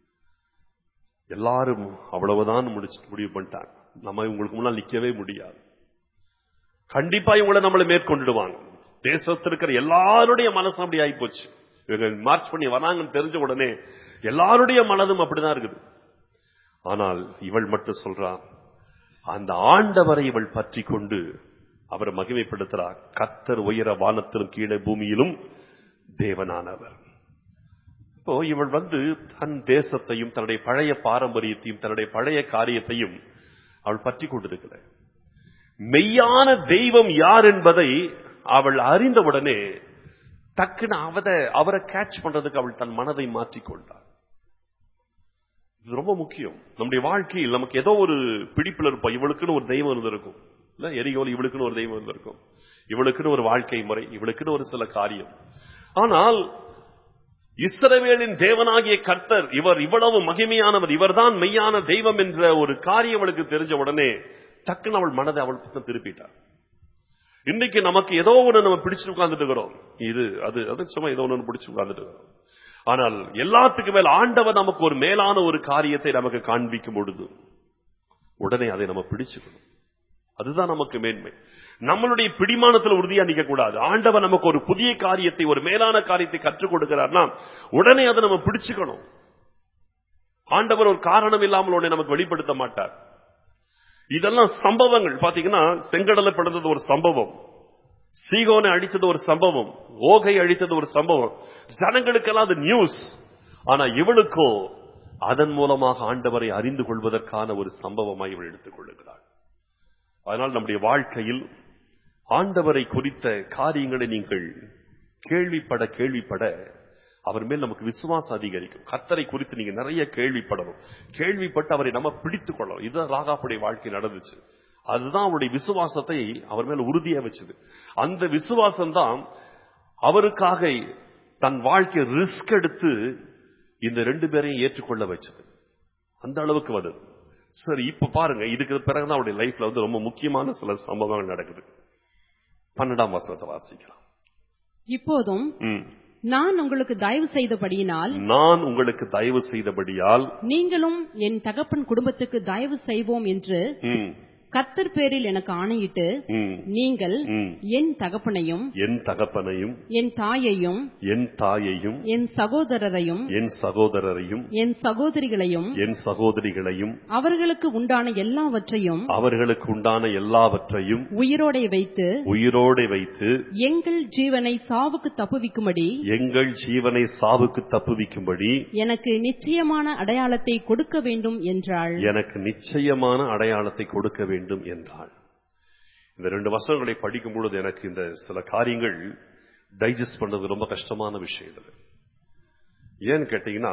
S1: எல்லாரும் அவ்வளவுதான் முடிச்சு முடிவு பண்ணிட்டாங்க நம்ம இவங்களுக்கு முன்னால் நிக்கவே முடியாது கண்டிப்பா இவங்களை நம்மளை மேற்கொண்டுடுவாங்க தேசத்தில் இருக்கிற எல்லாருடைய மனசும் அப்படி ஆயிப்போச்சு இவங்க மார்ச் பண்ணி வராங்கன்னு தெரிஞ்ச உடனே எல்லாருடைய மனதும் அப்படிதான் இருக்குது ஆனால் இவள் மட்டும் சொல்றா அந்த ஆண்டவரை இவள் பற்றி கொண்டு அவரை மகிமைப்படுத்துறார் கத்தர் உயர வானத்திலும் கீழே பூமியிலும் தேவனானவர் இப்போ இவள் வந்து தன் தேசத்தையும் தன்னுடைய பழைய பாரம்பரியத்தையும் தன்னுடைய பழைய காரியத்தையும் அவள் பற்றி கொண்டிருக்கிறார் மெய்யான தெய்வம் யார் என்பதை அவள் அறிந்தவுடனே டக்குன்னு அவத அவரை கேட்ச் பண்றதுக்கு அவள் தன் மனதை மாற்றிக்கொண்டாள் இது ரொம்ப முக்கியம் நம்முடைய வாழ்க்கையில் நமக்கு ஏதோ ஒரு பிடிப்புல இருப்போம் இவளுக்குன்னு ஒரு தெய்வம் இருந்திருக்கும் இல்ல எரியோல் இவளுக்குன்னு ஒரு தெய்வம் இருந்திருக்கும் இவளுக்குன்னு ஒரு வாழ்க்கை முறை இவளுக்குன்னு ஒரு சில காரியம் ஆனால் இஸ்ரவேலின் தேவனாகிய கர்த்தர் இவர் இவ்வளவு மகிமையானவர் இவர்தான் மெய்யான தெய்வம் என்ற ஒரு காரியம் அவளுக்கு தெரிஞ்ச உடனே டக்குன்னு அவள் மனதை அவள் பக்கம் திருப்பிட்டார் இன்னைக்கு நமக்கு ஏதோ ஒண்ணு நம்ம பிடிச்சு உட்கார்ந்துட்டு இருக்கிறோம் இது அது அது சும்மா ஏதோ ஒண்ணு பிடிச்சு உட்கார்ந்துட்டு இருக்கிறோம் ஆனால் எல்லாத்துக்கு மேல் ஆண்டவர் நமக்கு ஒரு மேலான ஒரு காரியத்தை நமக்கு காண்பிக்கும் பொழுது உடனே அதை நம்ம பிடிச்சுக்கணும் அதுதான் நமக்கு மேன்மை நம்மளுடைய பிடிமானத்தில் உறுதியா நிக்க கூடாது ஆண்டவர் நமக்கு ஒரு புதிய காரியத்தை ஒரு மேலான காரியத்தை கற்றுக் கொடுக்கிறார்னா உடனே அதை நம்ம பிடிச்சுக்கணும் ஆண்டவர் ஒரு காரணம் இல்லாமல் உடனே நமக்கு வெளிப்படுத்த மாட்டார் இதெல்லாம் சம்பவங்கள் பாத்தீங்கன்னா செங்கடலை பிளந்தது ஒரு சம்பவம் சீகோனை அழித்தது ஒரு சம்பவம் ஓகை அழித்தது ஒரு சம்பவம் ஜனங்களுக்கெல்லாம் அது நியூஸ் ஆனா இவளுக்கோ அதன் மூலமாக ஆண்டவரை அறிந்து கொள்வதற்கான ஒரு சம்பவமாய் இவள் எடுத்துக் கொள்ளுகிறாள் அதனால் நம்முடைய வாழ்க்கையில் ஆண்டவரை குறித்த காரியங்களை நீங்கள் கேள்விப்பட கேள்விப்பட அவர் மேல் நமக்கு விசுவாசம் அதிகரிக்கும் கத்தரை குறித்து நீங்க நிறைய கேள்விப்படணும் கேள்விப்பட்டு அவரை நம்ம பிடித்துக் கொள்ளணும் இதுதான் ராகாப்புடைய வாழ்க்கை நடந்துச்சு அதுதான் அவருடைய விசுவாசத்தை அவர் மேல உறுதியா வச்சது அந்த விசுவாசம் தான் அவருக்காக தன் வாழ்க்கையை ரிஸ்க் எடுத்து இந்த ரெண்டு பேரையும் ஏற்றுக்கொள்ள வச்சது அந்த அளவுக்கு வந்தது சரி இப்ப பாருங்க இதுக்கு பிறகுதான் அவருடைய லைஃப்ல வந்து ரொம்ப முக்கியமான சில சம்பவங்கள் நடக்குது பன்னெண்டாம் வசனத்தை வாசிக்கலாம்
S2: இப்போதும்
S1: ம்.
S2: நான் உங்களுக்கு தயவு செய்தபடியினால்
S1: நான் உங்களுக்கு தயவு செய்தபடியால்
S2: நீங்களும் என் தகப்பன் குடும்பத்துக்கு தயவு செய்வோம் என்று
S1: ம்,
S2: கத்தர் பேரில் எனக்கு ஆணையிட்டு
S1: ம்,
S2: நீங்கள்
S1: ம்,
S2: என் தகப்பனையும்
S1: என் தகப்பனையும்
S2: என் தாயையும்
S1: என் தாயையும்
S2: என் சகோதரரையும்
S1: என் சகோதரரையும்
S2: என் சகோதரிகளையும்
S1: என் சகோதரிகளையும்
S2: அவர்களுக்கு உண்டான எல்லாவற்றையும்
S1: அவர்களுக்கு உண்டான எல்லாவற்றையும்
S2: உயிரோடே வைத்து
S1: உயிரோടെ வைத்து
S2: எங்கள் ஜீவனை சாவுக்கு தப்புவிக்கும்படி
S1: எங்கள் ஜீவனை சாவுக்கு தப்புவிக்கும்படி
S2: எனக்கு நிச்சயமான அடையாளத்தை கொடுக்க வேண்டும் என்றாள்
S1: எனக்கு நிச்சயமான அடையாளத்தை கொடுக்க வேண்டும் என்றாள் இந்த ரெண்டு வசனங்களை படிக்கும் பொழுது எனக்கு இந்த சில காரியங்கள் டைஜஸ்ட் பண்றது ரொம்ப கஷ்டமான விஷயம் இது ஏன்னு கேட்டீங்கன்னா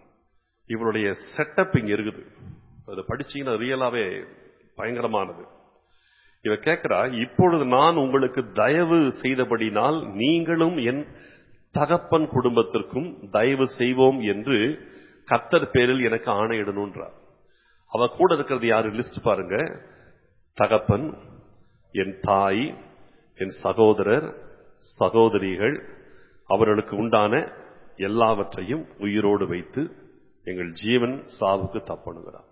S1: இவருடைய செட்டப் இங்க இருக்குது அதை படிச்சீங்கன்னா ரியலாவே பயங்கரமானது இவ கேட்கிறா இப்பொழுது நான் உங்களுக்கு தயவு செய்தபடினால் நீங்களும் என் தகப்பன் குடும்பத்திற்கும் தயவு செய்வோம் என்று கர்த்தர் பேரில் எனக்கு ஆணையிடணுன்றார் அவ கூட இருக்கிறது யாரு லிஸ்ட் பாருங்க தகப்பன் என் தாய் என் சகோதரர் சகோதரிகள் அவர்களுக்கு உண்டான எல்லாவற்றையும் உயிரோடு வைத்து எங்கள் ஜீவன் சாவுக்கு தப்பணுகிறார்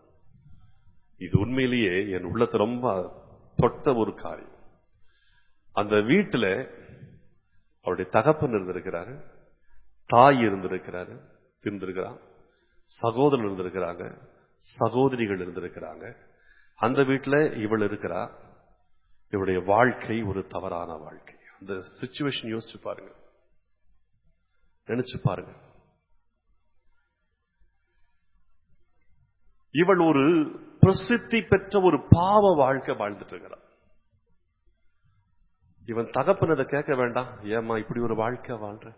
S1: இது உண்மையிலேயே என் உள்ளத்தை ரொம்ப தொட்ட ஒரு காரியம் அந்த வீட்டுல அவருடைய தகப்பன் இருந்திருக்கிறாரு தாய் இருந்திருக்கிறாரு இருந்திருக்கிறான் சகோதரன் இருந்திருக்கிறாங்க சகோதரிகள் இருந்திருக்கிறாங்க அந்த வீட்டுல இவள் இருக்கிறா இவளுடைய வாழ்க்கை ஒரு தவறான வாழ்க்கை அந்த சுச்சுவேஷன் யோசிச்சு பாருங்க நினைச்சு பாருங்க இவள் ஒரு பிரசித்தி பெற்ற ஒரு பாவ வாழ்க்கை வாழ்ந்துட்டு இருக்கிறான் இவன் தகப்பன் அதை கேட்க வேண்டாம் ஏமா இப்படி ஒரு வாழ்க்கை வாழ்ற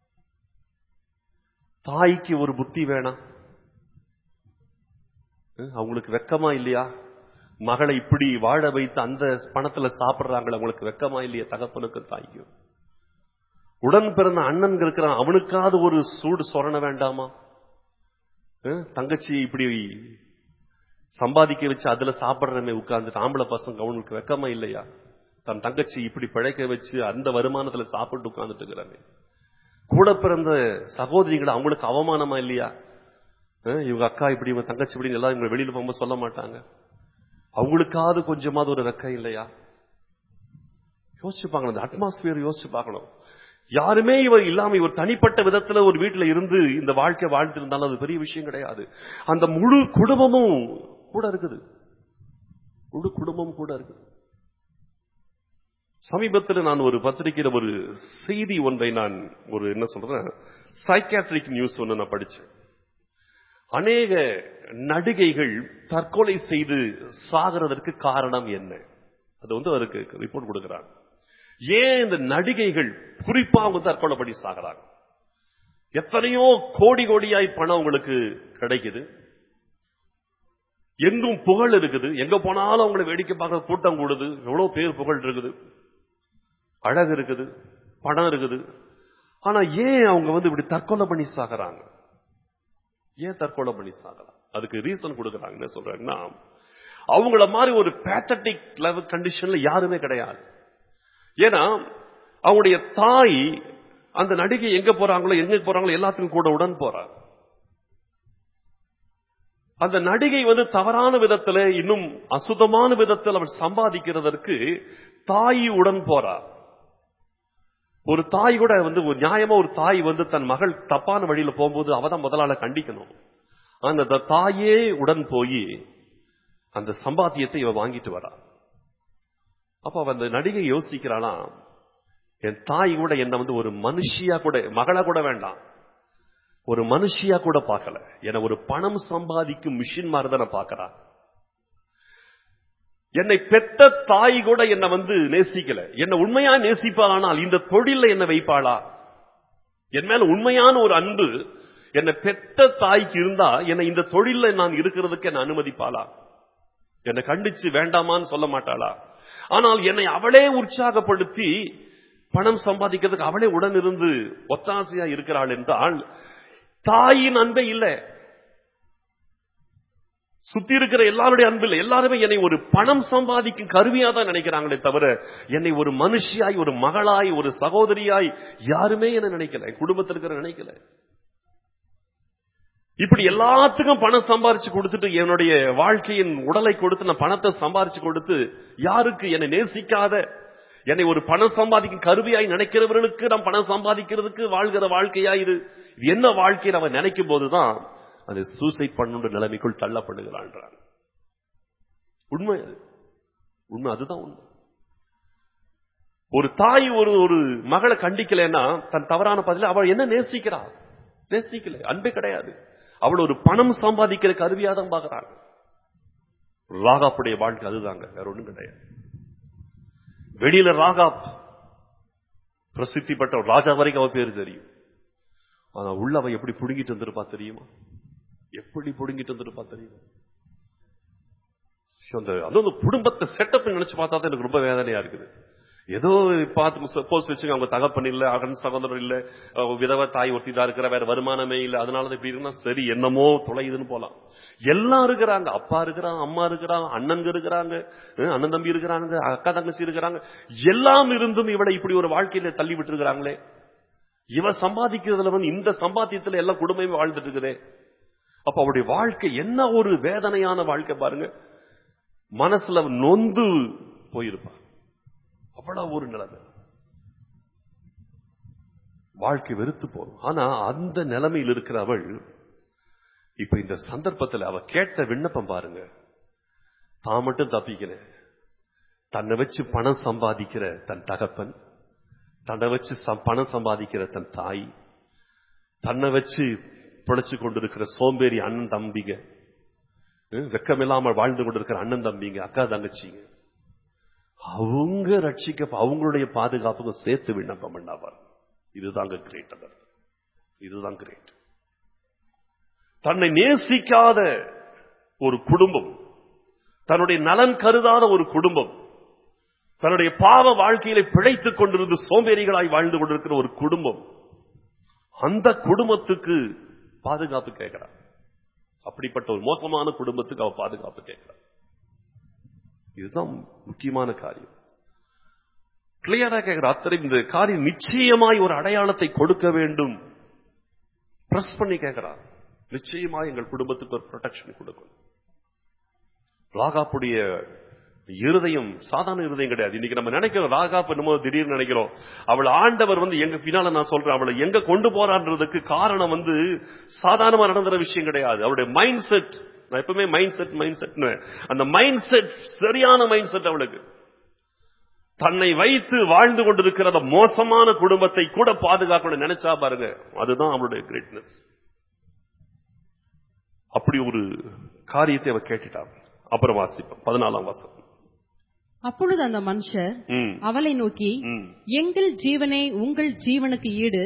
S1: தாய்க்கு ஒரு புத்தி வேணாம் ஹம், அவங்களுக்கு வெக்கமா இல்லையா மகளை இப்படி வாழ வைத்து அந்த பணத்துல சாப்பிடுறாங்களே அவங்களுக்கு வெக்கமா இல்லையா தகப்பனுக்கு தாய்க்கும் உடன் பிறந்த அண்ணன் இருக்கிறான் அவனுக்காவது ஒரு சூடு சொரண வேண்டாமா ஹம், தங்கச்சி இப்படி சம்பாதிக்க வச்சு அதுல சாப்பிடுறமே உட்கார்ந்துட்டு ஆம்பளை பசங்க அவனுக்கு வெக்கமா இல்லையா தன் தங்கச்சி இப்படி பிழைக்க வச்சு அந்த வருமானத்துல சாப்பிட்டு உட்கார்ந்துட்டு இருக்கிறாங்க கூட பிறந்த சகோதரிகளை அவங்களுக்கு அவமானமா இல்லையா அஹ் இவங்க அக்கா இப்படி இவங்க தங்கச்சி இப்படி எல்லாம் இவங்க வெளியில போகும்போது சொல்ல மாட்டாங்க அவங்களுக்காவது கொஞ்சமாவது ஒரு ரெக்கை இல்லையா யோசிச்சு பார்க்கணும் அந்த அட்மாஸ்பியர் யோசிச்சு பார்க்கணும் யாருமே இவர் இல்லாம இவர் தனிப்பட்ட விதத்துல ஒரு வீட்டுல இருந்து இந்த வாழ்க்கை வாழ்ந்து இருந்தாலும் அது பெரிய விஷயம் கிடையாது அந்த முழு குடும்பமும் கூட இருக்குது முழு குடும்பம் கூட இருக்குது சமீபத்தில் நான் ஒரு பத்திரிகையில ஒரு செய்தி ஒன்றை நான் ஒரு என்ன சொல்றேன் சைக்காட்ரிக் நியூஸ் ஒன்று நான் படிச்சேன் அநேக நடிகைகள் தற்கொலை செய்து சாகிறதற்கு காரணம் என்ன அது வந்து அவருக்கு ரிப்போர்ட் கொடுக்கிறாங்க ஏன் இந்த நடிகைகள் குறிப்பா அவங்க தற்கொலை பண்ணி சாகிறாங்க எத்தனையோ கோடி கோடியாய் பணம் உங்களுக்கு கிடைக்குது எங்கும் புகழ் இருக்குது எங்க போனாலும் அவங்களை வேடிக்கை பார்க்க கூட்டம் கூடுது எவ்வளவு பேர் புகழ் இருக்குது அழகு இருக்குது பணம் இருக்குது ஆனா ஏன் அவங்க வந்து இப்படி தற்கொலை பண்ணி சாகுறாங்க ஏன் தற்கொலை பண்ணி சாகலாம் அதுக்கு ரீசன் கொடுக்குறாங்க என்ன சொல்றாங்கன்னா அவங்கள மாதிரி ஒரு பேத்தட்டிக் லெவல் கண்டிஷன்ல யாருமே கிடையாது ஏன்னா அவங்களுடைய தாய் அந்த நடிகை எங்க போறாங்களோ எங்க போறாங்களோ எல்லாத்துக்கும் கூட உடன் போறாங்க அந்த நடிகை வந்து தவறான விதத்துல இன்னும் அசுத்தமான விதத்தில் அவள் சம்பாதிக்கிறதற்கு தாய் உடன் போறா ஒரு தாய் கூட வந்து ஒரு நியாயமா ஒரு தாய் வந்து தன் மகள் தப்பான வழியில போகும்போது அவ தான் முதலாள கண்டிக்கணும் அந்த தாயே உடன் போய் அந்த சம்பாத்தியத்தை இவ வாங்கிட்டு வரா அப்ப அவ அந்த நடிகை யோசிக்கிறாளாம் என் தாய் கூட என்ன வந்து ஒரு மனுஷியா கூட மகளா கூட வேண்டாம் ஒரு மனுஷியா கூட பார்க்கல என ஒரு பணம் சம்பாதிக்கும் மிஷின் மாதிரி தான் நான் பார்க்கறா என்னை பெத்த தாய் கூட என்ன வந்து நேசிக்கல என்ன உண்மையா நேசிப்பாளானால் இந்த தொழில என்ன வைப்பாளா என் மேல உண்மையான ஒரு அன்பு என்னை பெத்த தாய்க்கு இருந்தா என்னை இந்த தொழில நான் இருக்கிறதுக்கு என்ன அனுமதிப்பாளா என்னை கண்டிச்சு வேண்டாமான்னு சொல்ல மாட்டாளா ஆனால் என்னை அவளே உற்சாகப்படுத்தி பணம் சம்பாதிக்கிறதுக்கு அவளே உடன் இருந்து ஒத்தாசையா இருக்கிறாள் என்றால் தாயின் அன்பே இல்லை சுத்தி இருக்கிற எல்லாருடைய அன்பில் எல்லாருமே என்னை ஒரு பணம் சம்பாதிக்கும் கருவியா தான் நினைக்கிறாங்களே தவிர என்னை ஒரு மனுஷியாய் ஒரு மகளாய் ஒரு சகோதரியாய் யாருமே என்ன நினைக்கல என் குடும்பத்தில் இருக்கிற நினைக்கல இப்படி எல்லாத்துக்கும் பணம் சம்பாரிச்சு கொடுத்துட்டு என்னுடைய வாழ்க்கையின் உடலை கொடுத்து நான் பணத்தை சம்பாரிச்சு கொடுத்து யாருக்கு என்னை நேசிக்காத என்னை ஒரு பணம் சம்பாதிக்கும் கருவியாய் நினைக்கிறவர்களுக்கு நாம் பணம் சம்பாதிக்கிறதுக்கு வாழ்கிற வாழ்க்கையா இது இது என்ன வாழ்க்கை நம்ம நினைக்கும் போதுதான் அது சூசைட் பண்ணுன்ற நிலைமைக்குள் தள்ளப்படுகிறான்றாங்க உண்மை அது உண்மை அதுதான் உண்மை ஒரு தாய் ஒரு ஒரு மகளை கண்டிக்கலைன்னா தன் தவறான பதில அவள் என்ன நேசிக்கிறா நேசிக்கல அன்பே கிடையாது அவள் ஒரு பணம் சம்பாதிக்கிற கருவியா தான் பார்க்கிறாங்க ராகாப்புடைய வாழ்க்கை அதுதாங்க வேற ஒண்ணும் கிடையாது வெளியில ராகாப் பிரசித்தி பெற்ற ஒரு ராஜா வரைக்கும் அவ பேரு தெரியும் ஆனா உள்ள அவ எப்படி புடுங்கிட்டு வந்திருப்பா தெரியுமா எப்படி புடுங்கிட்டு வந்திருப்பா தெரியுமா அந்த அதுவும் அந்த குடும்பத்தை செட்டப் நினைச்சு பார்த்தா தான் எனக்கு ரொம்ப வேதனையா இருக்குது ஏதோ பார்த்து சப்போஸ் வச்சுங்க அவங்க தகப்பன் இல்ல அகன் சகோதரர் இல்ல அவங்க விதவ தாய் ஒருத்தி தான் இருக்கிற வேற வருமானமே இல்ல அதனால இப்படி இருக்குன்னா சரி என்னமோ தொலையுதுன்னு போலாம் எல்லாம் இருக்கிறாங்க அப்பா இருக்கிறாங்க அம்மா இருக்கிறாங்க அண்ணன் இருக்கிறாங்க அஹ் அண்ணன் தம்பி இருக்கிறாங்க அக்கா தங்கச்சி இருக்கிறாங்க எல்லாம் இருந்தும் இவளை இப்படி ஒரு வாழ்க்கையில தள்ளி விட்டு இருக்கிறாங்களே இவ சம்பாதிக்கிறதுல வந்து இந்த சம்பாத்தியத்துல எல்லாம் குடும்பமே வாழ்ந்துட்டு இருக்குதே அப்ப அவருடைய வாழ்க்கை என்ன ஒரு வேதனையான வாழ்க்கை பாருங்க மனசுல நொந்து போயிருப்பா அவ்வளவு ஒரு நிலைமை வாழ்க்கை வெறுத்து போகும் ஆனா அந்த நிலைமையில் இருக்கிற அவள் இப்ப இந்த சந்தர்ப்பத்தில் அவ கேட்ட விண்ணப்பம் பாருங்க தான் மட்டும் தப்பிக்கல தன்னை வச்சு பணம் சம்பாதிக்கிற தன் தகப்பன் தன்னை வச்சு சம்- பணம் சம்பாதிக்கிற தன் தாய் தன்னை வச்சு பிழைச்சு கொண்டிருக்கிற சோம்பேறி அண்ணன் தம்பிங்க ஹம், வெக்கமில்லாமல் வாழ்ந்து கொண்டிருக்கிற அண்ணன் தம்பிங்க அக்கா தங்கச்சிங்க அவங்க ரட்சிக்க அவங்களுடைய பாதுகாப்புக்கும் சேர்த்து விண்ணப்பம் பண்ணாவார் இதுதாங்க கிரேட் அவர் இதுதான் கிரேட் தன்னை நேசிக்காத ஒரு குடும்பம் தன்னுடைய நலன் கருதாத ஒரு குடும்பம் தன்னுடைய பாவ வாழ்க்கையில பிழைத்துக் கொண்டிருந்து சோம்பேறிகளாய் வாழ்ந்து கொண்டிருக்கிற ஒரு குடும்பம் அந்த குடும்பத்துக்கு பாதுகாப்பு கேட்கிறார் அப்படிப்பட்ட ஒரு மோசமான குடும்பத்துக்கு அவ பாதுகாப்பு கேட்கிறார் இதுதான் முக்கியமான காரியம் கிளியரா கேட்கிற அத்தனை இந்த காரியம் நிச்சயமாய் ஒரு அடையாளத்தை கொடுக்க வேண்டும் பிரஸ் பண்ணி கேட்கிறார் நிச்சயமாய் எங்கள் குடும்பத்துக்கு ஒரு ப்ரொடெக்ஷன் கொடுக்கணும் ராகாப்புடைய இருதயம் சாதாரண இருதயம் கிடையாது இன்னைக்கு நம்ம நினைக்கிறோம் ராகாப் என்னமோ திடீர்னு நினைக்கிறோம் அவள் ஆண்டவர் வந்து எங்க பின்னால நான் சொல்றேன் அவளை எங்க கொண்டு போறான்றதுக்கு காரணம் வந்து சாதாரணமா நடந்துற விஷயம் கிடையாது அவளுடைய மைண்ட் செட் நான் எப்பவுமே மைண்ட் செட் மைண்ட் செட் அந்த மைண்ட் செட் சரியான மைண்ட் செட் அவளுக்கு தன்னை வைத்து வாழ்ந்து கொண்டிருக்கிற அந்த மோசமான குடும்பத்தை கூட பாதுகாக்கணும் நினைச்சா பாருங்க அதுதான் அவருடைய கிரேட்னஸ் அப்படி ஒரு காரியத்தை அவர் கேட்டுட்டார் அப்புறம் வாசிப்போம் பதினாலாம் வாசம்
S2: அப்பொழுது அந்த மனுஷர்
S1: ம்,
S2: அவளை நோக்கி
S1: ம்.
S2: எங்கள் ஜீவனே உங்கள் ஜீவனுக்கு ஈடு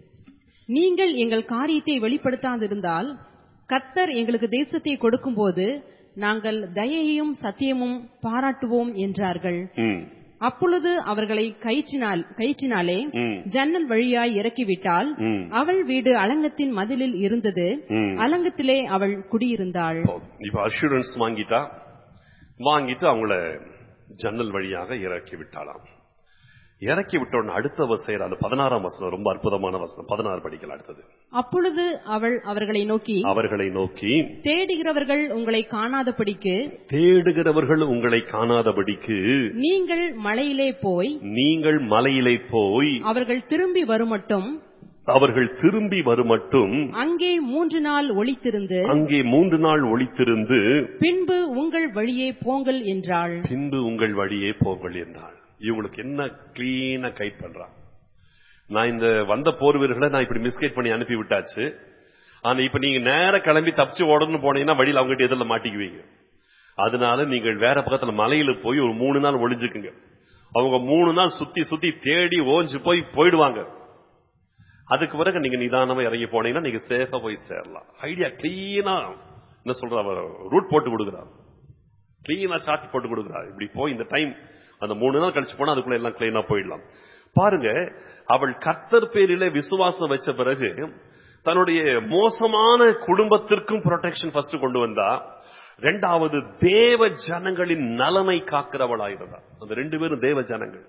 S2: நீங்கள் எங்கள் காரியத்தை வெளிப்படுத்தாதிருந்தால் கர்த்தர் எங்களுக்கு தேசத்தை கொடுக்கும்போது நாங்கள் தயையும் சத்தியமும் பாராட்டுவோம் என்றார்கள்
S1: ம்,
S2: அப்பொழுது அவர்களை கயிற்றினால் கயிற்றினாலே
S1: ம்,
S2: ஜன்னல் வழியாய் இறக்கிவிட்டால்
S1: ம்.
S2: அவள் வீடு அலங்கத்தின் மதிலில் இருந்தது
S1: ம்.
S2: அலங்கத்திலே அவள் குடியிருந்தாள்
S1: போதும். இப்ப அஷூரன்ஸ் வாங்கிட்டா வாங்கிட்டு அவங்கள ஜன்னல் வழியாக இறக்கி விட்டாளாம் இறக்கி விட்ட உடனே அடுத்த செய்யற அந்த பதினாறாம் வசனம் ரொம்ப அற்புதமான வசனம் பதினாறு படிக்கலாம் அடுத்தது
S2: அப்பொழுது அவள் அவர்களை நோக்கி
S1: அவர்களை நோக்கி
S2: தேடுகிறவர்கள் உங்களை காணாதபடிக்கு
S1: தேடுகிறவர்கள் உங்களை காணாதபடிக்கு
S2: நீங்கள் மலையிலே போய்
S1: நீங்கள் மலையிலே போய்
S2: அவர்கள் திரும்பி வருமட்டும்
S1: அவர்கள் திரும்பி வருமட்டும்
S2: அங்கே மூன்று நாள் ஒளித்திருந்து
S1: அங்கே மூன்று நாள் ஒளித்திருந்து
S2: பின்பு உங்கள் வழியே போங்கள் என்றாள்
S1: பின்பு உங்கள் வழியே போங்கள் என்றாள் இவங்களுக்கு என்ன கிளீனா கைட் பண்றான் நான் இந்த வந்த போர் வீரர்களை நான் இப்படி மிஸ்கைட் பண்ணி அனுப்பி விட்டாச்சு ஆனா இப்ப நீங்க நேர கிளம்பி தப்பிச்சு ஓடணும்னு போனீங்கன்னா வழியில் அவங்ககிட்ட எதிரில் மாட்டிக்குவீங்க அதனால நீங்கள் வேற பக்கத்துல மலையில போய் ஒரு மூணு நாள் ஒளிஞ்சுக்குங்க அவங்க மூணு நாள் சுத்தி சுத்தி தேடி ஓஞ்சு போய் போயிடுவாங்க அதுக்கு பிறகு நீங்க நிதானமா இறங்கி போனீங்கன்னா நீங்க சேஃபா போய் சேரலாம் ஐடியா கிளீனா என்ன சொல்ற ரூட் போட்டு கொடுக்குறான் கிளீனா சார்ட் போட்டு கொடுக்குறாரு இப்படி போய் இந்த டைம் அந்த மூணு நாள் கழிச்சு போனா அதுக்குள்ள எல்லாம் கிளீனா போயிடலாம் பாருங்க அவள் கர்த்தர் பேரிலே விசுவாசம் வச்ச பிறகு தன்னுடைய மோசமான குடும்பத்திற்கும் ப்ரொடெக்ஷன் ஃபர்ஸ்ட் கொண்டு வந்தா ரெண்டாவது தேவ ஜனங்களின் நலனை காக்கிறவளாயிருந்தா அந்த ரெண்டு பேரும் தேவ ஜனங்கள்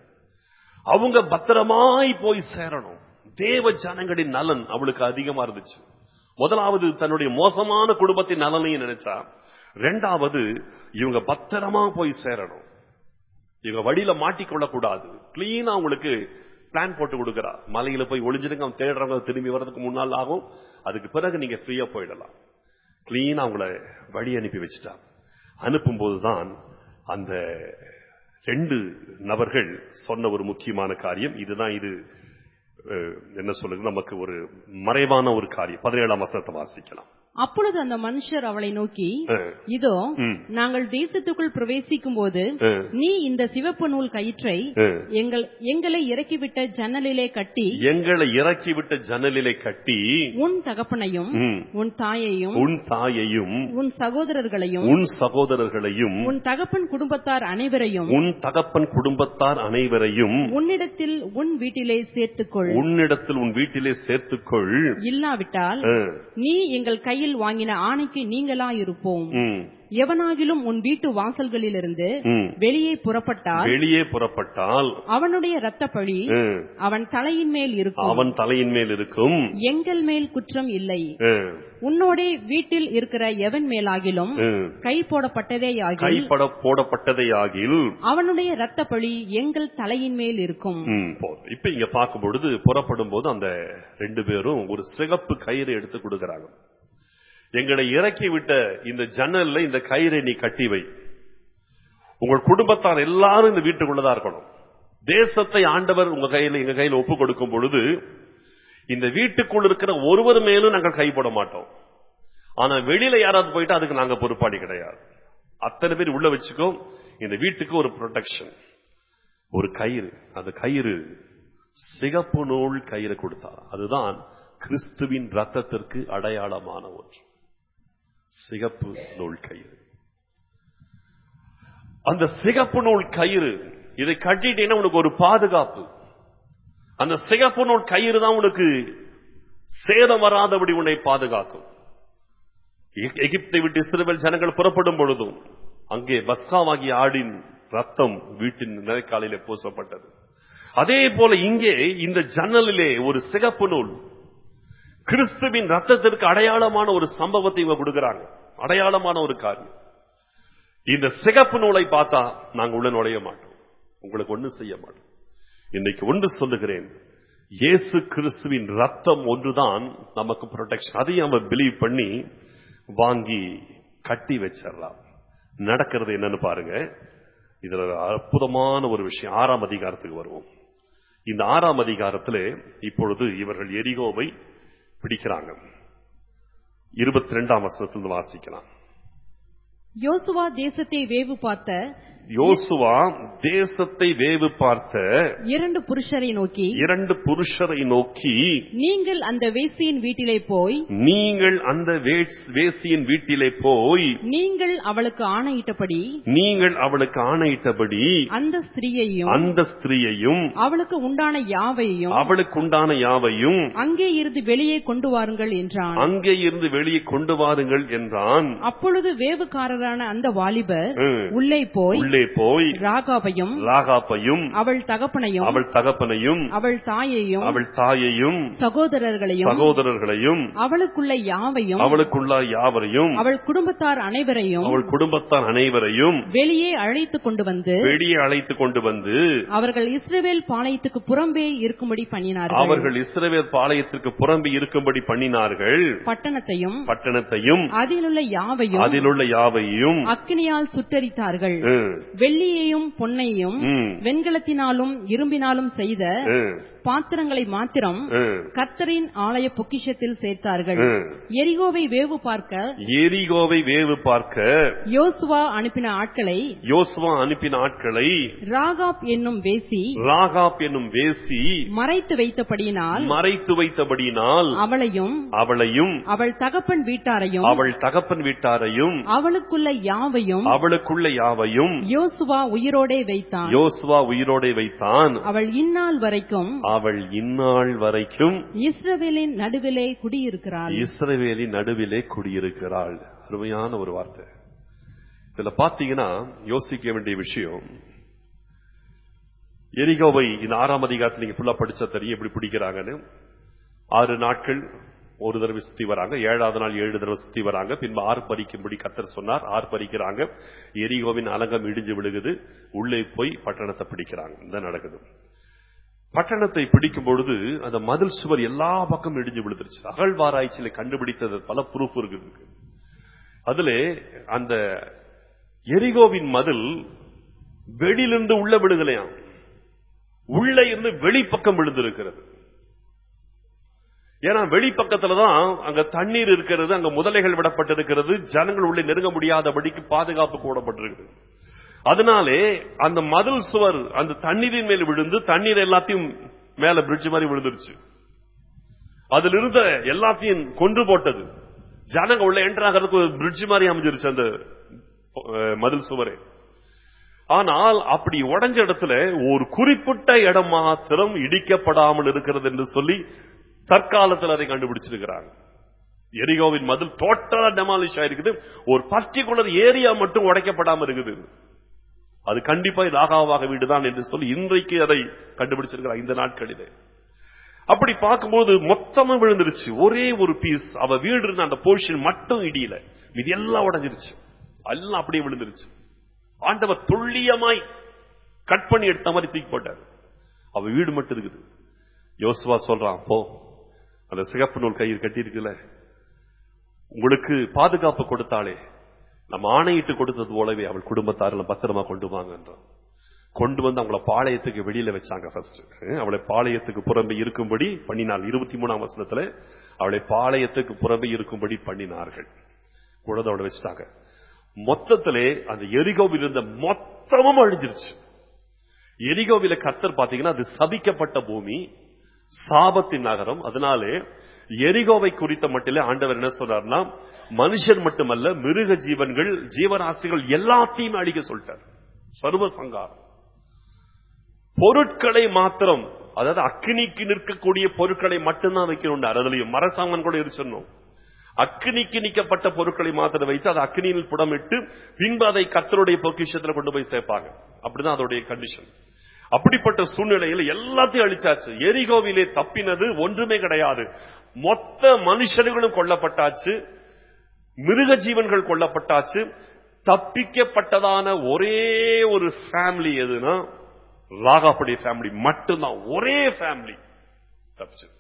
S1: அவங்க பத்திரமாய் போய் சேரணும் தேவ ஜனங்களின் நலன் அவளுக்கு அதிகமா இருந்துச்சு முதலாவது தன்னுடைய மோசமான குடும்பத்தின் நலனையும் நினைச்சா ரெண்டாவது இவங்க பத்திரமா போய் சேரணும் இவங்க வழியில மாட்டிக்கொள்ள கூடாது கிளீனா அவங்களுக்கு பிளான் போட்டு கொடுக்கறா மலையில போய் ஒளிஞ்சிருங்க அவன் தேடுறவங்க திரும்பி வர்றதுக்கு முன்னால் ஆகும் அதுக்கு பிறகு நீங்க ஃப்ரீயா போயிடலாம் கிளீனா அவங்கள வழி அனுப்பி வச்சுட்டா அனுப்பும் போதுதான் அந்த ரெண்டு நபர்கள் சொன்ன ஒரு முக்கியமான காரியம் இதுதான் இது அஹ், என்ன சொல்லுங்க நமக்கு ஒரு மறைவான ஒரு காரியம் பதினேழாம் வசனத்தை வாசிக்கலாம்
S2: அப்பொழுது அந்த மனுஷர் அவளை நோக்கி
S1: அஹ்,
S2: இதோ
S1: ம்.
S2: நாங்கள் தேசத்துக்குள் பிரவேசிக்கும் போது
S1: அஹ்,
S2: நீ இந்த சிவப்பு நூல் கயிற்றை
S1: அஹ்.
S2: எங்கள் எங்களை இறக்கிவிட்ட ஜன்னலிலே கட்டி
S1: எங்களை இறக்கிவிட்ட ஜன்னலிலே கட்டி
S2: உன் தகப்பனையும்
S1: ம்,
S2: உன் தாயையும்
S1: உன் தாயையும்
S2: உன் சகோதரர்களையும்
S1: உன் சகோதரர்களையும்
S2: உன் தகப்பன் குடும்பத்தார் அனைவரையும்
S1: உன் தகப்பன் குடும்பத்தார் அனைவரையும்
S2: உன்னிடத்தில் உன் வீட்டிலே சேர்த்துக்கொள்
S1: உன்னிடத்தில் உன் வீட்டிலே சேர்த்துக்கொள்
S2: இல்லாவிட்டால்
S1: அஹ்,
S2: நீ எங்கள் கையில் வாங்கின ஆணைக்கு நீங்களா இருப்போம்
S1: ம்,
S2: எவனாகிலும் உன் வீட்டு வாசல்களிலிருந்து
S1: ம்.
S2: வெளியே புறப்பட்டால்
S1: வெளியே புறப்பட்டால்
S2: அவனுடைய இரத்தப்பழி
S1: அஹ்,
S2: அவன் தலையின் மேல் இருக்கும்
S1: அவன் தலையின் மேல் இருக்கும்
S2: எங்கள் மேல் குற்றம் இல்லை
S1: அஹ்,
S2: உன்னோடே வீட்டில் இருக்கிற எவன் மேலாகிலும்
S1: அஹ்.
S2: கை போடப்பட்டதேயாகில்
S1: கைப்பட போடப்பட்டதை ஆகில்
S2: அவனுடைய இரத்தப்பழி எங்கள் தலையின் மேல் இருக்கும்
S1: ம், போதும். இப்ப இங்க பார்க்கும் பொழுது புறப்படும் போது அந்த ரெண்டு பேரும் ஒரு சிகப்பு கயிறு எடுத்து கொடுக்கறாங்க எங்களை இறக்கி விட்ட இந்த ஜன்னல்ல இந்த கயிறை நீ கட்டி வை உங்கள் குடும்பத்தார் எல்லாரும் இந்த வீட்டுக்குள்ளதான் இருக்கணும் தேசத்தை ஆண்டவர் உங்க கையில எங்க கையில ஒப்பு கொடுக்கும் பொழுது இந்த வீட்டுக்குள் இருக்கிற ஒருவர் மேலும் நாங்கள் கைப்பட மாட்டோம் ஆனா வெளியில யாராவது போயிட்டா அதுக்கு நாங்க பொறுப்பாளி கிடையாது அத்தனை பேர் உள்ள வச்சுக்கோ இந்த வீட்டுக்கு ஒரு ப்ரொடெக்ஷன் ஒரு கயிறு அந்த கயிறு சிகப்பு நூல் கயிறு கொடுத்தார் அதுதான் கிறிஸ்துவின் ரத்தத்திற்கு அடையாளமான ஒன்று சிகப்பு நூல் கயிறு அந்த சிகப்பு நூல் கயிறு இதை கட்டிட்டீங்கன்னா உனக்கு ஒரு பாதுகாப்பு அந்த சிகப்பு நூல் கயிறு தான் உனக்கு சேதம் வராதபடி உன்னை பாதுகாக்கும் எகி- எகிப்தை விட்டு இஸ்ரவேல் ஜனங்கள் புறப்படும் பொழுதும் அங்கே பஸ்காவாகிய ஆடின் ரத்தம் வீட்டின் நிலைக்காலிலே பூசப்பட்டது அதே போல இங்கே இந்த ஜன்னலிலே ஒரு சிகப்பு நூல் கிறிஸ்துவின் ரத்தத்திற்கு அடையாளமான ஒரு சம்பவத்தை இவங்க கொடுக்கறாங்க அடையாளமான ஒரு காரியம் இந்த சிகப்பு நூலை பார்த்தா நாங்க உள்ள நுழைய மாட்டோம் உங்களுக்கு ஒண்ணு செய்ய மாட்டோம் இன்னைக்கு ஒன்று சொல்லுகிறேன் இயேசு கிறிஸ்துவின் ரத்தம் ஒன்றுதான் நமக்கு ப்ரொடெக்ஷன் அதையும் நம்ம பிலீவ் பண்ணி வாங்கி கட்டி வச்சிடலாம் நடக்கிறது என்னன்னு பாருங்க இதுல ஒரு அற்புதமான ஒரு விஷயம் ஆறாம் அதிகாரத்துக்கு வருவோம் இந்த ஆறாம் அதிகாரத்திலே இப்பொழுது இவர்கள் எரிகோவை பிடிக்கிறாங்க இருபத்தி ரெண்டாம் வசனத்திலிருந்து வாசிக்கலாம்
S2: யோசுவா தேசத்தை வேவு பார்த்த
S1: யோசுவா தேசத்தை வேவு பார்த்த
S2: இரண்டு புருஷரை நோக்கி
S1: இரண்டு புருஷரை நோக்கி
S2: நீங்கள் அந்த வேசியின் வீட்டிலே போய்
S1: நீங்கள் அந்த வேஸ்- வேசியின் வீட்டிலே போய்
S2: நீங்கள் அவளுக்கு ஆணையிட்டபடி
S1: நீங்கள் அவளுக்கு ஆணையிட்டபடி
S2: அந்த ஸ்திரீயையும்
S1: அந்த ஸ்திரீயையும்
S2: அவளுக்கு உண்டான யாவையும்
S1: அவளுக்கு உண்டான யாவையும்
S2: அங்கே இருந்து வெளியே கொண்டு வாருங்கள் என்றான்
S1: அங்கே இருந்து வெளியே கொண்டு வாருங்கள் என்றான்
S2: அப்பொழுது வேவுக்காரரான அந்த வாலிபர்
S1: ம்.
S2: உள்ளே போய்
S1: உள்ளே போய்
S2: ராகாவையும்
S1: ராகாப்பையும்
S2: அவள் தகப்பனையும்
S1: அவள் தகப்பனையும்
S2: அவள் தாயையும்
S1: அவள் தாயையும்
S2: சகோதரர்களையும்
S1: சகோதரர்களையும்
S2: அவளுக்குள்ள யாவையும்
S1: அவளுக்குள்ள யாவரையும்
S2: அவள் குடும்பத்தார் அனைவரையும்
S1: அவள் குடும்பத்தார் அனைவரையும்
S2: வெளியே அழைத்து கொண்டு வந்து
S1: வெளியே அழைத்து கொண்டு வந்து
S2: அவர்கள் இஸ்ரவேல் பாளையத்துக்கு புறம்பே இருக்கும்படி பண்ணினார்கள்
S1: அவர்கள் இஸ்ரவேல் பாளையத்திற்கு புறம்பி இருக்கும்படி பண்ணினார்கள்
S2: பட்டணத்தையும்
S1: பட்டணத்தையும்
S2: அதிலுள்ள யாவையும்
S1: அதிலுள்ள யாவையும்
S2: அக்கினியால் சுட்டரித்தார்கள்
S1: ம்,
S2: வெள்ளியையும் பொன்னையும்
S1: ம்,
S2: வெண்கலத்தினாலும் இரும்பினாலும் செய்த
S1: ம்,
S2: பாத்திரங்களை மாத்திரம்
S1: ம்,
S2: கர்த்தரின் ஆலய பொக்கிஷத்தில் சேர்த்தார்கள்
S1: ம்.
S2: எரிகோவை வேவு பார்க்க
S1: எரிகோவை வேவு பார்க்க
S2: யோசுவா அனுப்பின ஆட்களை
S1: யோசுவா அனுப்பின ஆட்களை
S2: ராகாப் என்னும் வேசி
S1: ராகாப் என்னும் வேசி
S2: மறைத்து வைத்தபடியினால்
S1: மறைத்து வைத்தபடியினால்
S2: அவளையும்
S1: அவளையும்
S2: அவள் தகப்பன் வீட்டாரையும்
S1: அவள் தகப்பன் வீட்டாரையும்
S2: அவளுக்குள்ள யாவையும்
S1: அவளுக்குள்ள யாவையும்
S2: யோசுவா உயிரோடே வைத்தான்
S1: யோசுவா உயிரோடே வைத்தான்
S2: அவள் இந்நாள் வரைக்கும்
S1: அவள் இந்நாள் வரைக்கும்
S2: இஸ்ரவேலின் நடுவிலே குடியிருக்கிறாள்
S1: இஸ்ரவேலின் நடுவிலே குடியிருக்கிறாள் அருமையான ஒரு வார்த்தை இதுல பாத்தீங்கன்னா யோசிக்க வேண்டிய விஷயம் எரிகோவை இந்த ஆறாம் அதிகாரத்தில் நீங்க ஃபுல்லா படிச்சா தெரியும் எப்படி பிடிக்கிறாங்கன்னு ஆறு நாட்கள் ஒரு தடவை சுத்தி வராங்க ஏழாவது நாள் ஏழு தடவை சுத்தி வராங்க பின்பு ஆறு பறிக்கும்படி கத்தர் சொன்னார் ஆறு பறிக்கிறாங்க எரிகோவின் அலங்கம் இடிஞ்சு விழுகுது உள்ளே போய் பட்டணத்தை பிடிக்கிறாங்க இந்த நடக்குது பட்டணத்தை பிடிக்கும் பொழுது அந்த மதில் சுவர் எல்லா பக்கம் இடிஞ்சு விழுந்துருச்சு அகழ்வாராய்ச்சியில கண்டுபிடித்தது பல ப்ரூஃப் இருக்குது அதுல அந்த எரிகோவின் மதில் வெளியிலிருந்து உள்ள விழுகலையாம் உள்ள இருந்து வெளிப்பக்கம் விழுந்திருக்கிறது ஏன்னா வெளிப்பக்கத்துல தான் அங்க தண்ணீர் இருக்கிறது அங்க முதலைகள் விடப்பட்டிருக்கிறது ஜனங்கள் உள்ளே நெருங்க முடியாதபடிக்கு பாதுகாப்பு போடப்பட்டிருக்கிறது அதனாலே அந்த மதில் சுவர் அந்த தண்ணீரின் மேல் விழுந்து தண்ணீர் எல்லாத்தையும் மேல பிரிட்ஜ் மாதிரி விழுந்துருச்சு அதுல இருந்த எல்லாத்தையும் கொண்டு போட்டது ஜனங்க உள்ள என்டர் ஆகிறதுக்கு ஒரு பிரிட்ஜ் மாதிரி அமைஞ்சிருச்சு அந்த அஹ், மதில் சுவரே ஆனால் அப்படி உடைஞ்ச இடத்துல ஒரு குறிப்பிட்ட இடம் மாத்திரம் இடிக்கப்படாமல் இருக்கிறது என்று சொல்லி தற்காலத்தில் அதை கண்டுபிடிச்சிருக்கிறாங்க எரிகோவின் மதில் டோட்டலா டெமாலிஷ் ஆயிருக்குது ஒரு பர்டிகுலர் ஏரியா மட்டும் உடைக்கப்படாம இருக்குது அது கண்டிப்பா இது ஆகாவாக வீடுதான் என்று சொல்லி இன்றைக்கு அதை கண்டுபிடிச்சிருக்கிறார் இந்த நாட்களிலே அப்படி பார்க்கும்போது மொத்தமா விழுந்துருச்சு ஒரே ஒரு பீஸ் அவ வீடு இருந்த அந்த போர்ஷன் மட்டும் இடியல இது எல்லாம் உடைஞ்சிருச்சு எல்லாம் அப்படியே விழுந்துருச்சு ஆண்டவர் துல்லியமாய் கட் பண்ணி எடுத்த மாதிரி தூக்கி போட்டார் அவ வீடு மட்டும் இருக்குது யோசுவா சொல்றான் போ அந்த சிகப்பு நூல் கையில் கட்டி இருக்குல்ல உங்களுக்கு பாதுகாப்பு கொடுத்தாளே நம்ம ஆணையிட்டு கொடுத்தது போலவே அவள் குடும்பத்தாரில் பத்திரமா கொண்டு வாங்கன்றான் கொண்டு வந்து அவங்கள பாளையத்துக்கு வெளியில வச்சாங்க ஃபர்ஸ்ட் அவளை பாளையத்துக்கு புறம்பே இருக்கும்படி பண்ணினாள் இருபத்தி மூணாம் வசனத்துல அவளை பாளையத்துக்கு புறம்பே இருக்கும்படி பண்ணினார்கள் குழந்தை அவளை வச்சுட்டாங்க மொத்தத்திலே அந்த எரிகோவில் இருந்த மொத்தமும் அழிஞ்சிருச்சு எரிகோவில கர்த்தர் பாத்தீங்கன்னா அது சபிக்கப்பட்ட பூமி சாபத்தின் நகரம் அதனாலே எரிகோவை குறித்த மட்டிலே ஆண்டவர் என்ன சொன்னார்னா மனுஷன் மட்டுமல்ல மிருக ஜீவன்கள் ஜீவராசிகள் எல்லாத்தையும் அழிக்க சொல்லிட்டார் சர்வ சங்காரம் பொருட்களை மாத்திரம் அதாவது அக்னிக்கு நிற்கக்கூடிய பொருட்களை மட்டும்தான் வைக்கணும் அதுலயும் மரசாங்கன் கூட இருச்சணும் அக்னிக்கு நிக்கப்பட்ட பொருட்களை மாத்திரம் வைத்து அதை அக்னியில் புடமிட்டு பின்பு அதை கத்தருடைய பொக்கிஷத்துல கொண்டு போய் சேர்ப்பாங்க அப்படிதான் அதோடைய கண்டிஷன் அப்படிப்பட்ட சூழ்நிலையில் எல்லாத்தையும் அழிச்சாச்சு எரிகோவிலே தப்பினது ஒன்றுமே கிடையாது மொத்த மனுஷர்களும் கொல்லப்பட்டாச்சு மிருக ஜீவன்கள் கொல்லப்பட்டாச்சு தப்பிக்கப்பட்டதான ஒரே ஒரு ஃபேமிலி எதுனா ராகாப்புடைய ஃபேமிலி மட்டும்தான் ஒரே ஃபேமிலி தப்பிச்சு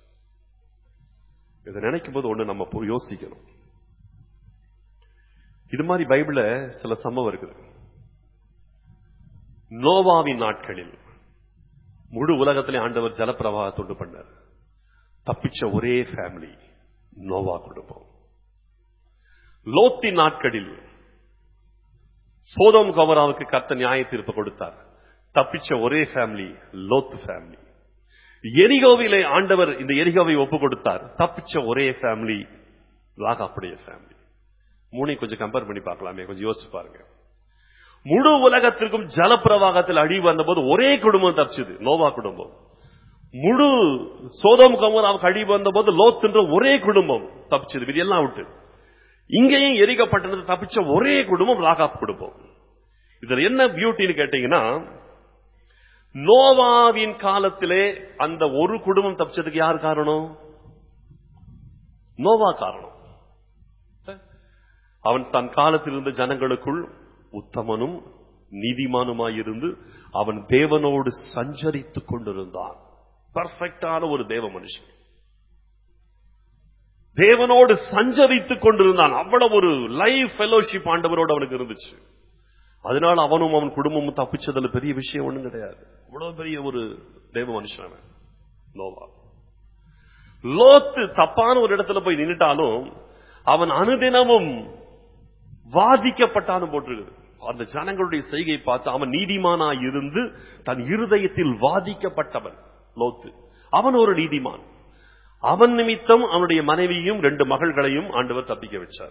S1: இதை நினைக்கும் போது ஒண்ணு நம்ம போய் யோசிக்கணும் இது மாதிரி பைபிள்ல சில சம்பவம் இருக்குது நோவாவின் நாட்களில் முழு உலகத்திலே ஆண்டவர் ஜலப்பிரவாகத்தை உண்டு பண்ணார் தப்பிச்ச ஒரே ஃபேமிலி நோவா குடும்பம் லோத்தின் நாட்களில் சோதோம் கமராவுக்கு கர்த்த நியாய தீர்ப்பு கொடுத்தார் தப்பிச்ச ஒரே ஃபேமிலி லோத் ஃபேமிலி எரிகோவிலே ஆண்டவர் இந்த எரிகோவை ஒப்பு கொடுத்தார் தப்பிச்ச ஒரே ஃபேமிலி லாகாப்புடைய ஃபேமிலி மூணையும் கொஞ்சம் கம்பேர் பண்ணி பார்க்கலாமே கொஞ்சம் யோசிச்சு பாருங்க முழு உலகத்திற்கும் ஜலப்பிரவாகத்தில் அழிவு வந்தபோது ஒரே குடும்பம் தப்பிச்சது நோவா குடும்பம் முழு சோதம் கமராவுக்கு அழிவு வந்தபோது லோத் என்ற ஒரே குடும்பம் தப்பிச்சது இது எல்லாம் விட்டு இங்கேயும் எரிக்கப்பட்டது தப்பிச்ச ஒரே குடும்பம் ராகாப் குடும்பம் இதுல என்ன பியூட்டின்னு கேட்டீங்கன்னா நோவாவின் காலத்திலே அந்த ஒரு குடும்பம் தப்பிச்சதுக்கு யார் காரணம் நோவா காரணம் அவன் தன் காலத்தில் இருந்த ஜனங்களுக்குள் உத்தமனும் நீதிமானுமாயிருந்து அவன் தேவனோடு சஞ்சரித்துக் கொண்டிருந்தான் பர்ஃபெக்டான ஒரு தேவ மனுஷன் தேவனோடு சஞ்சரித்துக் கொண்டிருந்தான் அவ்வளவு ஒரு லைஃப் ஃபெலோஷிப் ஆண்டவரோடு அவனுக்கு இருந்துச்சு அதனால அவனும் அவன் குடும்பமும் தப்பிச்சதுல பெரிய விஷயம் ஒண்ணும் கிடையாது அவ்வளவு பெரிய ஒரு தேவ மனுஷன் அவன் நோவா லோத்து தப்பான ஒரு இடத்துல போய் நின்னுட்டாலும் அவன் அனுதினமும் வாதிக்கப்பட்டான்னு போட்டிருக்குது அந்த ஜனங்களுடைய செய்கை பார்த்து அவன் நீதிமானா இருந்து தன் இருதயத்தில் வாதிக்கப்பட்டவன் லோத்து அவன் ஒரு நீதிமான் அவன் நிமித்தம் அவனுடைய மனைவியும் ரெண்டு மகள்களையும் ஆண்டவர் தப்பிக்க வச்சார்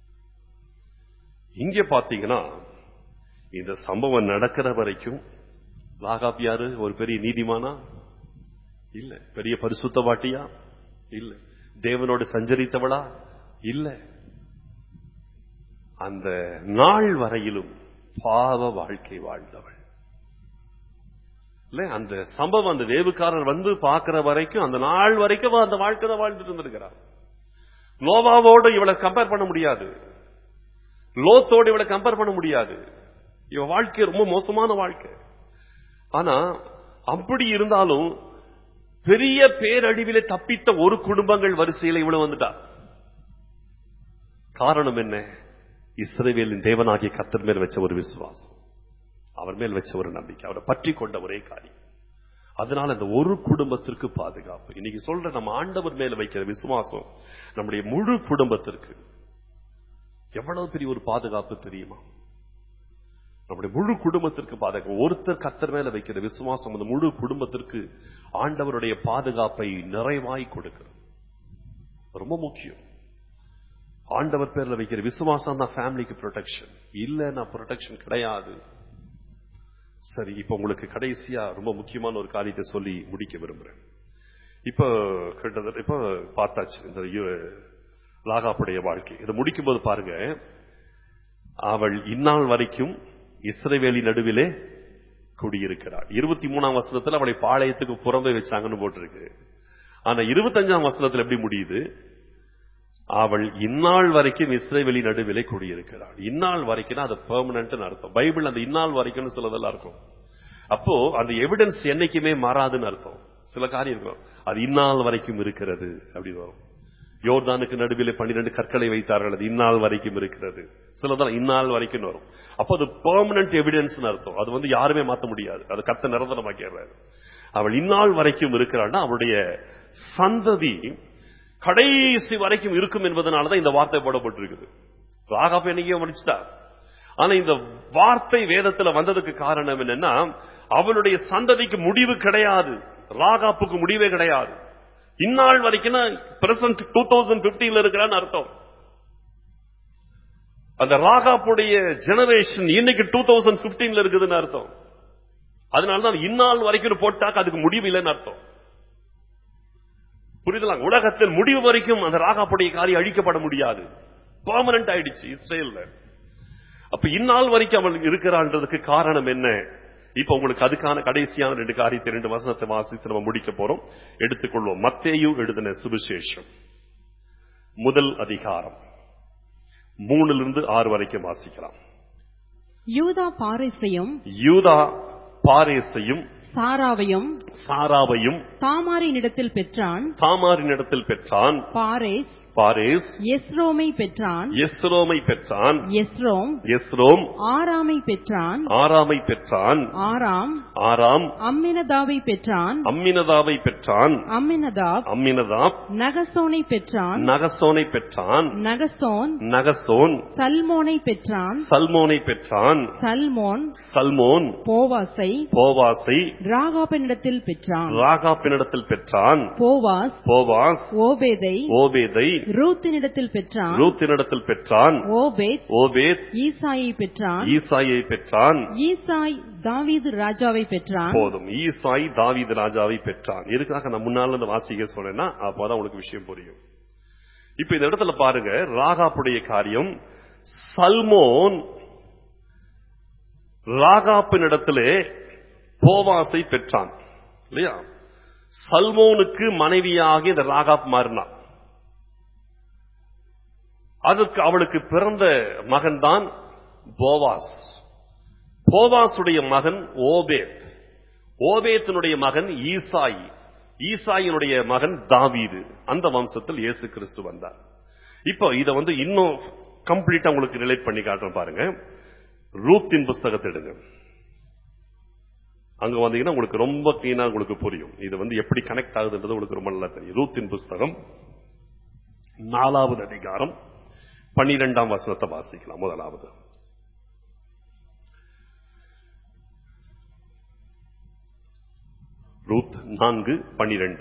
S1: இங்க பாத்தீங்கன்னா இந்த சம்பவம் நடக்கிற வரைக்கும் லாகாப் யாரு ஒரு பெரிய நீதிமானா இல்ல பெரிய பரிசுத்த வாட்டியா இல்ல தேவனோடு சஞ்சரித்தவளா இல்ல அந்த நாள் வரையிலும் பாவ வாழ்க்கை வாழ்ந்தவள் இல்ல அந்த சம்பவம் அந்த வேவுக்காரர் வந்து பார்க்கிற வரைக்கும் அந்த நாள் வரைக்கும் அவ அந்த வாழ்க்கை தான் வாழ்ந்துட்டு இருந்திருக்கிறார் நோவாவோடு இவளை கம்பேர் பண்ண முடியாது லோத்தோடு இவளை கம்பேர் பண்ண முடியாது இவ வாழ்க்கை ரொம்ப மோசமான வாழ்க்கை ஆனா அப்படி இருந்தாலும் பெரிய பேரழிவிலே தப்பித்த ஒரு குடும்பங்கள் வரிசையில் இவ்வளவு வந்துட்டா காரணம் என்ன இஸ்ரேவேலின் தேவனாகிய கத்தர் மேல் வச்ச ஒரு விசுவாசம் அவர் மேல் வச்ச ஒரு நம்பிக்கை அவரை பற்றி கொண்ட ஒரே காரியம் அதனால இந்த ஒரு குடும்பத்திற்கு பாதுகாப்பு இன்னைக்கு சொல்ற நம்ம ஆண்டவர் மேல வைக்கிற விசுவாசம் நம்முடைய முழு குடும்பத்திற்கு எவ்வளவு பெரிய ஒரு பாதுகாப்பு தெரியுமா நம்முடைய முழு குடும்பத்திற்கு பாதுகாப்பு ஒருத்தர் கத்தர் மேல வைக்கிற விசுவாசம் அந்த முழு குடும்பத்திற்கு ஆண்டவருடைய பாதுகாப்பை நிறைவாய் கொடுக்கிறது ரொம்ப முக்கியம் ஆண்டவர் பேர்ல வைக்கிற விசுவாசம் தான் ஃபேமிலிக்கு ப்ரொடெக்ஷன் இல்லைன்னா ப்ரொடெக்ஷன் கிடையாது சரி இப்ப உங்களுக்கு கடைசியா ரொம்ப முக்கியமான ஒரு காரியத்தை சொல்லி முடிக்க விரும்புறேன் இப்ப கிட்டத்தட்ட இப்ப பார்த்தாச்சு இந்த யு- லாகாப்புடைய வாழ்க்கை இதை முடிக்கும் போது பாருங்க அவள் இந்நாள் வரைக்கும் இஸ்ரவேலி நடுவிலே குடியிருக்கிறாள் இருபத்தி மூணாம் வசனத்துல அவளை பாளையத்துக்கு புறம்பே வச்சாங்கன்னு போட்டிருக்கு ஆனா இருபத்தஞ்சாம் வசனத்துல எப்படி முடியுது அவள் இந்நாள் வரைக்கும் இஸ்ரேவேலி நடுவிலே குடியிருக்கிறாள் இந்நாள் வரைக்கும் அது பெர்மனன்ட் அர்த்தம் பைபிள் அந்த இந்நாள் வரைக்கும் சிலதெல்லாம் இருக்கும் அப்போ அந்த எவிடன்ஸ் என்னைக்குமே மாறாதுன்னு அர்த்தம் சில காரியம் இருக்கும் அது இந்நாள் வரைக்கும் இருக்கிறது அப்படி வரும் யோர்தானுக்கு நடுவிலே பன்னிரண்டு கற்களை வைத்தார்கள் அது இந்நாள் வரைக்கும் இருக்கிறது சிலதான் இந்நாள் வரைக்கும் வரும் அப்போ அது பெர்மனன்ட் எவிடன்ஸ் அர்த்தம் அது வந்து யாருமே மாத்த முடியாது அது கத்த நிரந்தரமாக்கிறாரு அவள் இந்நாள் வரைக்கும் இருக்கிறாள்னா அவளுடைய சந்ததி கடைசி வரைக்கும் இருக்கும் என்பதனாலதான் இந்த வார்த்தை போடப்பட்டிருக்குது ராகாப் என்னைக்கோ முடிச்சுட்டா ஆனா இந்த வார்த்தை வேதத்துல வந்ததுக்கு காரணம் என்னன்னா அவளுடைய சந்ததிக்கு முடிவு கிடையாது ராகாப்புக்கு முடிவே கிடையாது இந்நாள் வரைக்கும் பிரசன்ட் டூ தௌசண்ட் பிப்டீன்ல இருக்கிறான்னு அர்த்தம் அந்த ராகாப்புடைய ஜெனரேஷன் இன்னைக்கு டூ தௌசண்ட் பிப்டீன்ல இருக்குதுன்னு அர்த்தம் அதனாலதான் இந்நாள் வரைக்கும் போட்டாக்க அதுக்கு முடிவு இல்லைன்னு அர்த்தம் புரிதலா உலகத்தில் முடிவு வரைக்கும் அந்த ராகாப்புடைய காரியம் அழிக்கப்பட முடியாது பெர்மனன்ட் ஆயிடுச்சு இஸ்ரேல்ல அப்ப இந்நாள் வரைக்கும் அவள் இருக்கிறான்றதுக்கு காரணம் என்ன இப்ப உங்களுக்கு அதுக்கான கடைசியான ரெண்டு காரியத்தை ரெண்டு வசனத்தை வாசித்து நம்ம முடிக்க போறோம் எடுத்துக்கொள்வோம் மத்தேயு எழுதின சுவிசேஷம் முதல் அதிகாரம் மூணுல இருந்து ஆறு வரைக்கும் வாசிக்கலாம்
S2: யூதா பாரிசையும்
S1: யூதா பாரேசையும்
S2: சாராவையும்
S1: சாராவையும்
S2: தாமாரினிடத்தில் பெற்றான்
S1: தாமாரினிடத்தில் பெற்றான்
S2: பாரேஸ்
S1: பாரேஸ்
S2: எஸ்ரோமை பெற்றான்
S1: எஸ்ரோமை பெற்றான்
S2: எஸ்ரோம்
S1: எஸ்ரோம்
S2: ஆராமை பெற்றான்
S1: ஆராமை பெற்றான்
S2: ஆராம்
S1: ஆராம்
S2: அம்மினதாவை பெற்றான்
S1: அம்மினதாவை பெற்றான்
S2: அம்மினதாப்
S1: அம்மினதாப்
S2: நகசோனை பெற்றான்
S1: நகசோனை பெற்றான்
S2: நகசோன்
S1: நகசோன்
S2: சல்மோனை பெற்றான்
S1: சல்மோனை பெற்றான்
S2: சல்மோன்
S1: சல்மோன்
S2: போவாசை
S1: போவாசை
S2: ராகாபனிடத்தில் பெற்றான்
S1: ராகாப்பினிடத்தில் பெற்றான்
S2: போவாஸ்
S1: போவாஸ்
S2: ஓபேதை
S1: ஓபேதை
S2: ரூத்தினிடத்தில் பெற்றான்
S1: ரூத்தினிடத்தில் பெற்றான்
S2: ஓபேத்
S1: ஓபேத்
S2: ஈசாயை பெற்றான்
S1: ஈசாயை பெற்றான்
S2: ஈசாய் தாவீது ராஜாவை பெற்றான்
S1: போதும் ஈசாய் தாவீது ராஜாவை பெற்றான் எதுக்காக நான் முன்னால இருந்து வாசிக்க சொன்னேன்னா அப்போதான் உங்களுக்கு விஷயம் புரியும் இப்ப இந்த இடத்துல பாருங்க ராகாப்புடைய காரியம் சல்மோன் ராகாப்பின் இடத்திலே போவாசை பெற்றான் இல்லையா சல்மோனுக்கு மனைவியாக இந்த ராகாப் மாறினான் அதற்கு அவளுக்கு பிறந்த மகன்தான் போவாஸ் போவாசுடைய மகன் ஓபேத் ஓபேத்தினுடைய மகன் ஈசாய் ஈசாயினுடைய மகன் தாவீது அந்த வம்சத்தில் இயேசு கிறிஸ்து வந்தார் இப்போ இத வந்து இன்னும் கம்ப்ளீட்டா உங்களுக்கு ரிலேட் பண்ணி காட்டுறேன் பாருங்க ரூத்தின் புஸ்தகத்தை எடுங்க அங்க வந்தீங்கன்னா உங்களுக்கு ரொம்ப கிளீனா உங்களுக்கு புரியும் இது வந்து எப்படி கனெக்ட் ஆகுதுன்றது உங்களுக்கு ரொம்ப நல்லா தெரியும் ரூத்தின் புஸ்தகம் நாலாவது அதிகாரம் பன்னிரெண்டாம் வசனத்தை வாசிக்கலாம் முதலாவது ரூத் நான்கு பன்னிரண்டு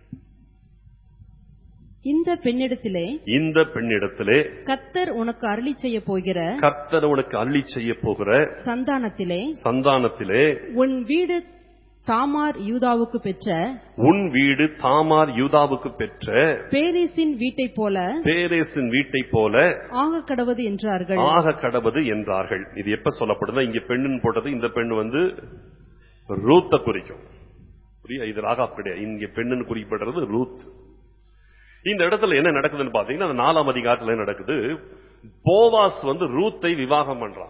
S2: இந்த பெண்ணிடத்திலே
S1: இந்த பெண்ணிடத்திலே
S2: கத்தர் உனக்கு அருளி செய்ய போகிற
S1: கர்த்தர் உனக்கு அள்ளி செய்ய போகிற
S2: சந்தானத்திலே
S1: சந்தானத்திலே
S2: உன் வீடு தாமார் யூதாவுக்கு பெற்ற
S1: உன் வீடு தாமார் யூதாவுக்கு பெற்ற
S2: பேரீசின் வீட்டைப் போல
S1: பேரேசின் வீட்டை போல
S2: ஆக கடவது என்றார்கள்
S1: ஆக கடவது என்றார்கள் இது எப்ப சொல்லப்படுதா இங்க பெண்ணுன்னு போட்டது இந்த பெண் வந்து ரூத்த குறிக்கும் புரியா இது ராகா கிடையாது இங்க பெண்ணுன்னு குறிப்பிடுறது ரூத் இந்த இடத்துல என்ன நடக்குதுன்னு பாத்தீங்கன்னா அந்த நாலாம் அதிகாரத்துல என்ன நடக்குது போவாஸ் வந்து ரூத்தை விவாகம் பண்றான்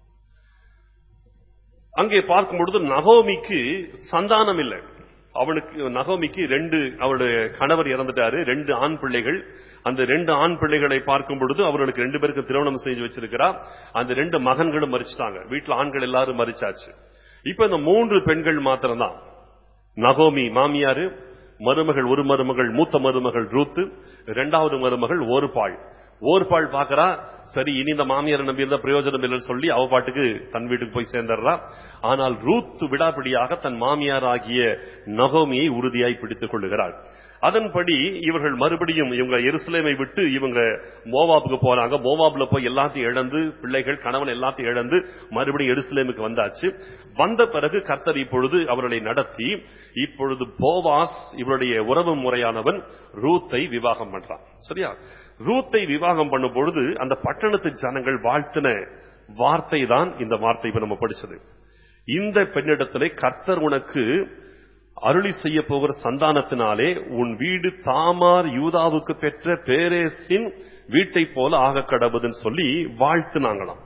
S1: அங்கே பார்க்கும் பொழுது நகோமிக்கு சந்தானம் இல்லை அவனுக்கு நகோமிக்கு ரெண்டு அவருடைய கணவர் இறந்துட்டாரு ரெண்டு ஆண் பிள்ளைகள் அந்த ரெண்டு ஆண் பிள்ளைகளை பார்க்கும் பொழுது அவர்களுக்கு ரெண்டு பேருக்கு திருமணம் செஞ்சு வச்சிருக்கிறா அந்த ரெண்டு மகன்களும் மறிச்சிட்டாங்க வீட்டுல ஆண்கள் எல்லாரும் மறிச்சாச்சு இப்ப இந்த மூன்று பெண்கள் மாத்திரம்தான் நகோமி மாமியாரு மருமகள் ஒரு மருமகள் மூத்த மருமகள் ரூத்து இரண்டாவது மருமகள் ஓர்பாள் ஓர்பாள் பாக்குறா சரி இனி இந்த மாமியார் நம்பி இருந்தா பிரயோஜனம் இல்லைன்னு சொல்லி அவ பாட்டுக்கு தன் வீட்டுக்கு போய் சேர்ந்துடுறா ஆனால் ரூத் விடாபிடியாக தன் மாமியார் ஆகிய நகோமியை உறுதியாய் பிடித்துக் கொள்ளுகிறாள் அதன்படி இவர்கள் மறுபடியும் இவங்க எருசலேமை விட்டு இவங்க மோவாபுக்கு போறாங்க மோவாப்ல போய் எல்லாத்தையும் இழந்து பிள்ளைகள் கணவன் எல்லாத்தையும் இழந்து மறுபடியும் எருசலேமுக்கு வந்தாச்சு வந்த பிறகு கர்த்தர் இப்பொழுது அவர்களை நடத்தி இப்பொழுது போவாஸ் இவருடைய உறவு முறையானவன் ரூத்தை விவாகம் பண்றான் சரியா ரூத்தை விவாகம் பண்ணும் பொழுது அந்த பட்டணத்து ஜனங்கள் வாழ்த்தின வார்த்தை தான் இந்த வார்த்தை இப்ப நம்ம படிச்சது இந்த பெண்ணிடத்திலே கர்த்தர் உனக்கு அருளி செய்ய போகிற சந்தானத்தினாலே உன் வீடு தாமார் யூதாவுக்கு பெற்ற பேரேசின் வீட்டை போல ஆக கடவுதுன்னு சொல்லி வாழ்த்துனாங்களாம்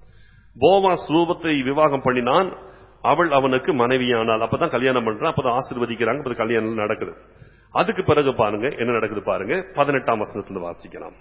S1: போவாஸ் ரூபத்தை விவாகம் பண்ணினான் அவள் அவனுக்கு மனைவியானாள் அப்பதான் கல்யாணம் பண்றான் அப்பதான் ஆசீர்வதிக்கிறாங்க அப்பதான் கல்யாணம் நடக்குது அதுக்கு பிறகு பாருங்க என்ன நடக்குது பாருங்க பதினெட்டாம் வசனத்துல வாசிக்கலாம்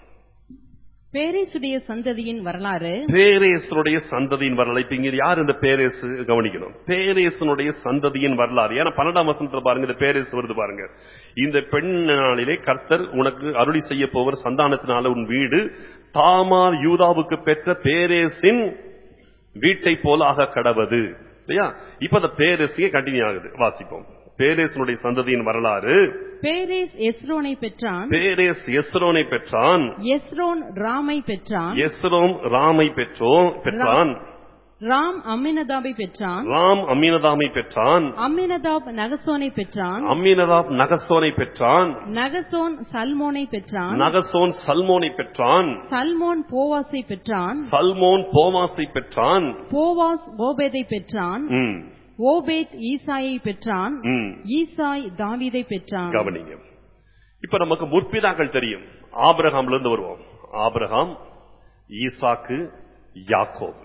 S2: பேரேசுடைய சந்ததியின் வரலாறு
S1: பேரேசனுடைய சந்ததியின் வரலாறு இப்ப இங்க யார் இந்த பேரேசு கவனிக்கணும் பேரேசனுடைய சந்ததியின் வரலாறு ஏன்னா பன்னெண்டாம் வசனத்துல பாருங்க இந்த பேரேசு வருது பாருங்க இந்த பெண்ணாளிலே கர்த்தர் உனக்கு அருளி செய்ய போவர் சந்தானத்தினால உன் வீடு தாமார் யூதாவுக்கு பெற்ற பேரேசின் வீட்டை போல ஆக கடவது இல்லையா இப்ப அந்த பேரேசியே கண்டினியூ ஆகுது வாசிப்போம் பேரேசனுடைய சந்ததியின் வரலாறு
S2: பேரேஸ் எஸ்ரோனை பெற்றான்
S1: பேரேஸ் எஸ்ரோனை பெற்றான்
S2: எஸ்ரோன் ராமை பெற்றான்
S1: எஸ்ரோம் ராமை பெற்றோம் பெற்றான்
S2: ராம் அம்மினதாபை பெற்றான்
S1: ராம் அமீனதாமை பெற்றான்
S2: அம்மினதாப் நகசோனை பெற்றான்
S1: அம்மீனதாப் நகசோனை பெற்றான்
S2: நகசோன் சல்மோனை பெற்றான்
S1: நகசோன் சல்மோனை பெற்றான்
S2: சல்மோன் போவாஸை பெற்றான்
S1: சல்மோன் போவாசை பெற்றான்
S2: போவாஸ் ஓபேதை பெற்றான்
S1: ம்,
S2: ஓபேத் ஈசாயை பெற்றான்
S1: ம்.
S2: ஈசாய் தாவீதை பெற்றான்
S1: கவனிங்க இப்ப நமக்கு முற்பிதாக்கள் தெரியும் ஆபிரகாம்ல இருந்து வருவோம் ஆபிரகாம் ஈசாக்கு யாக்கோபு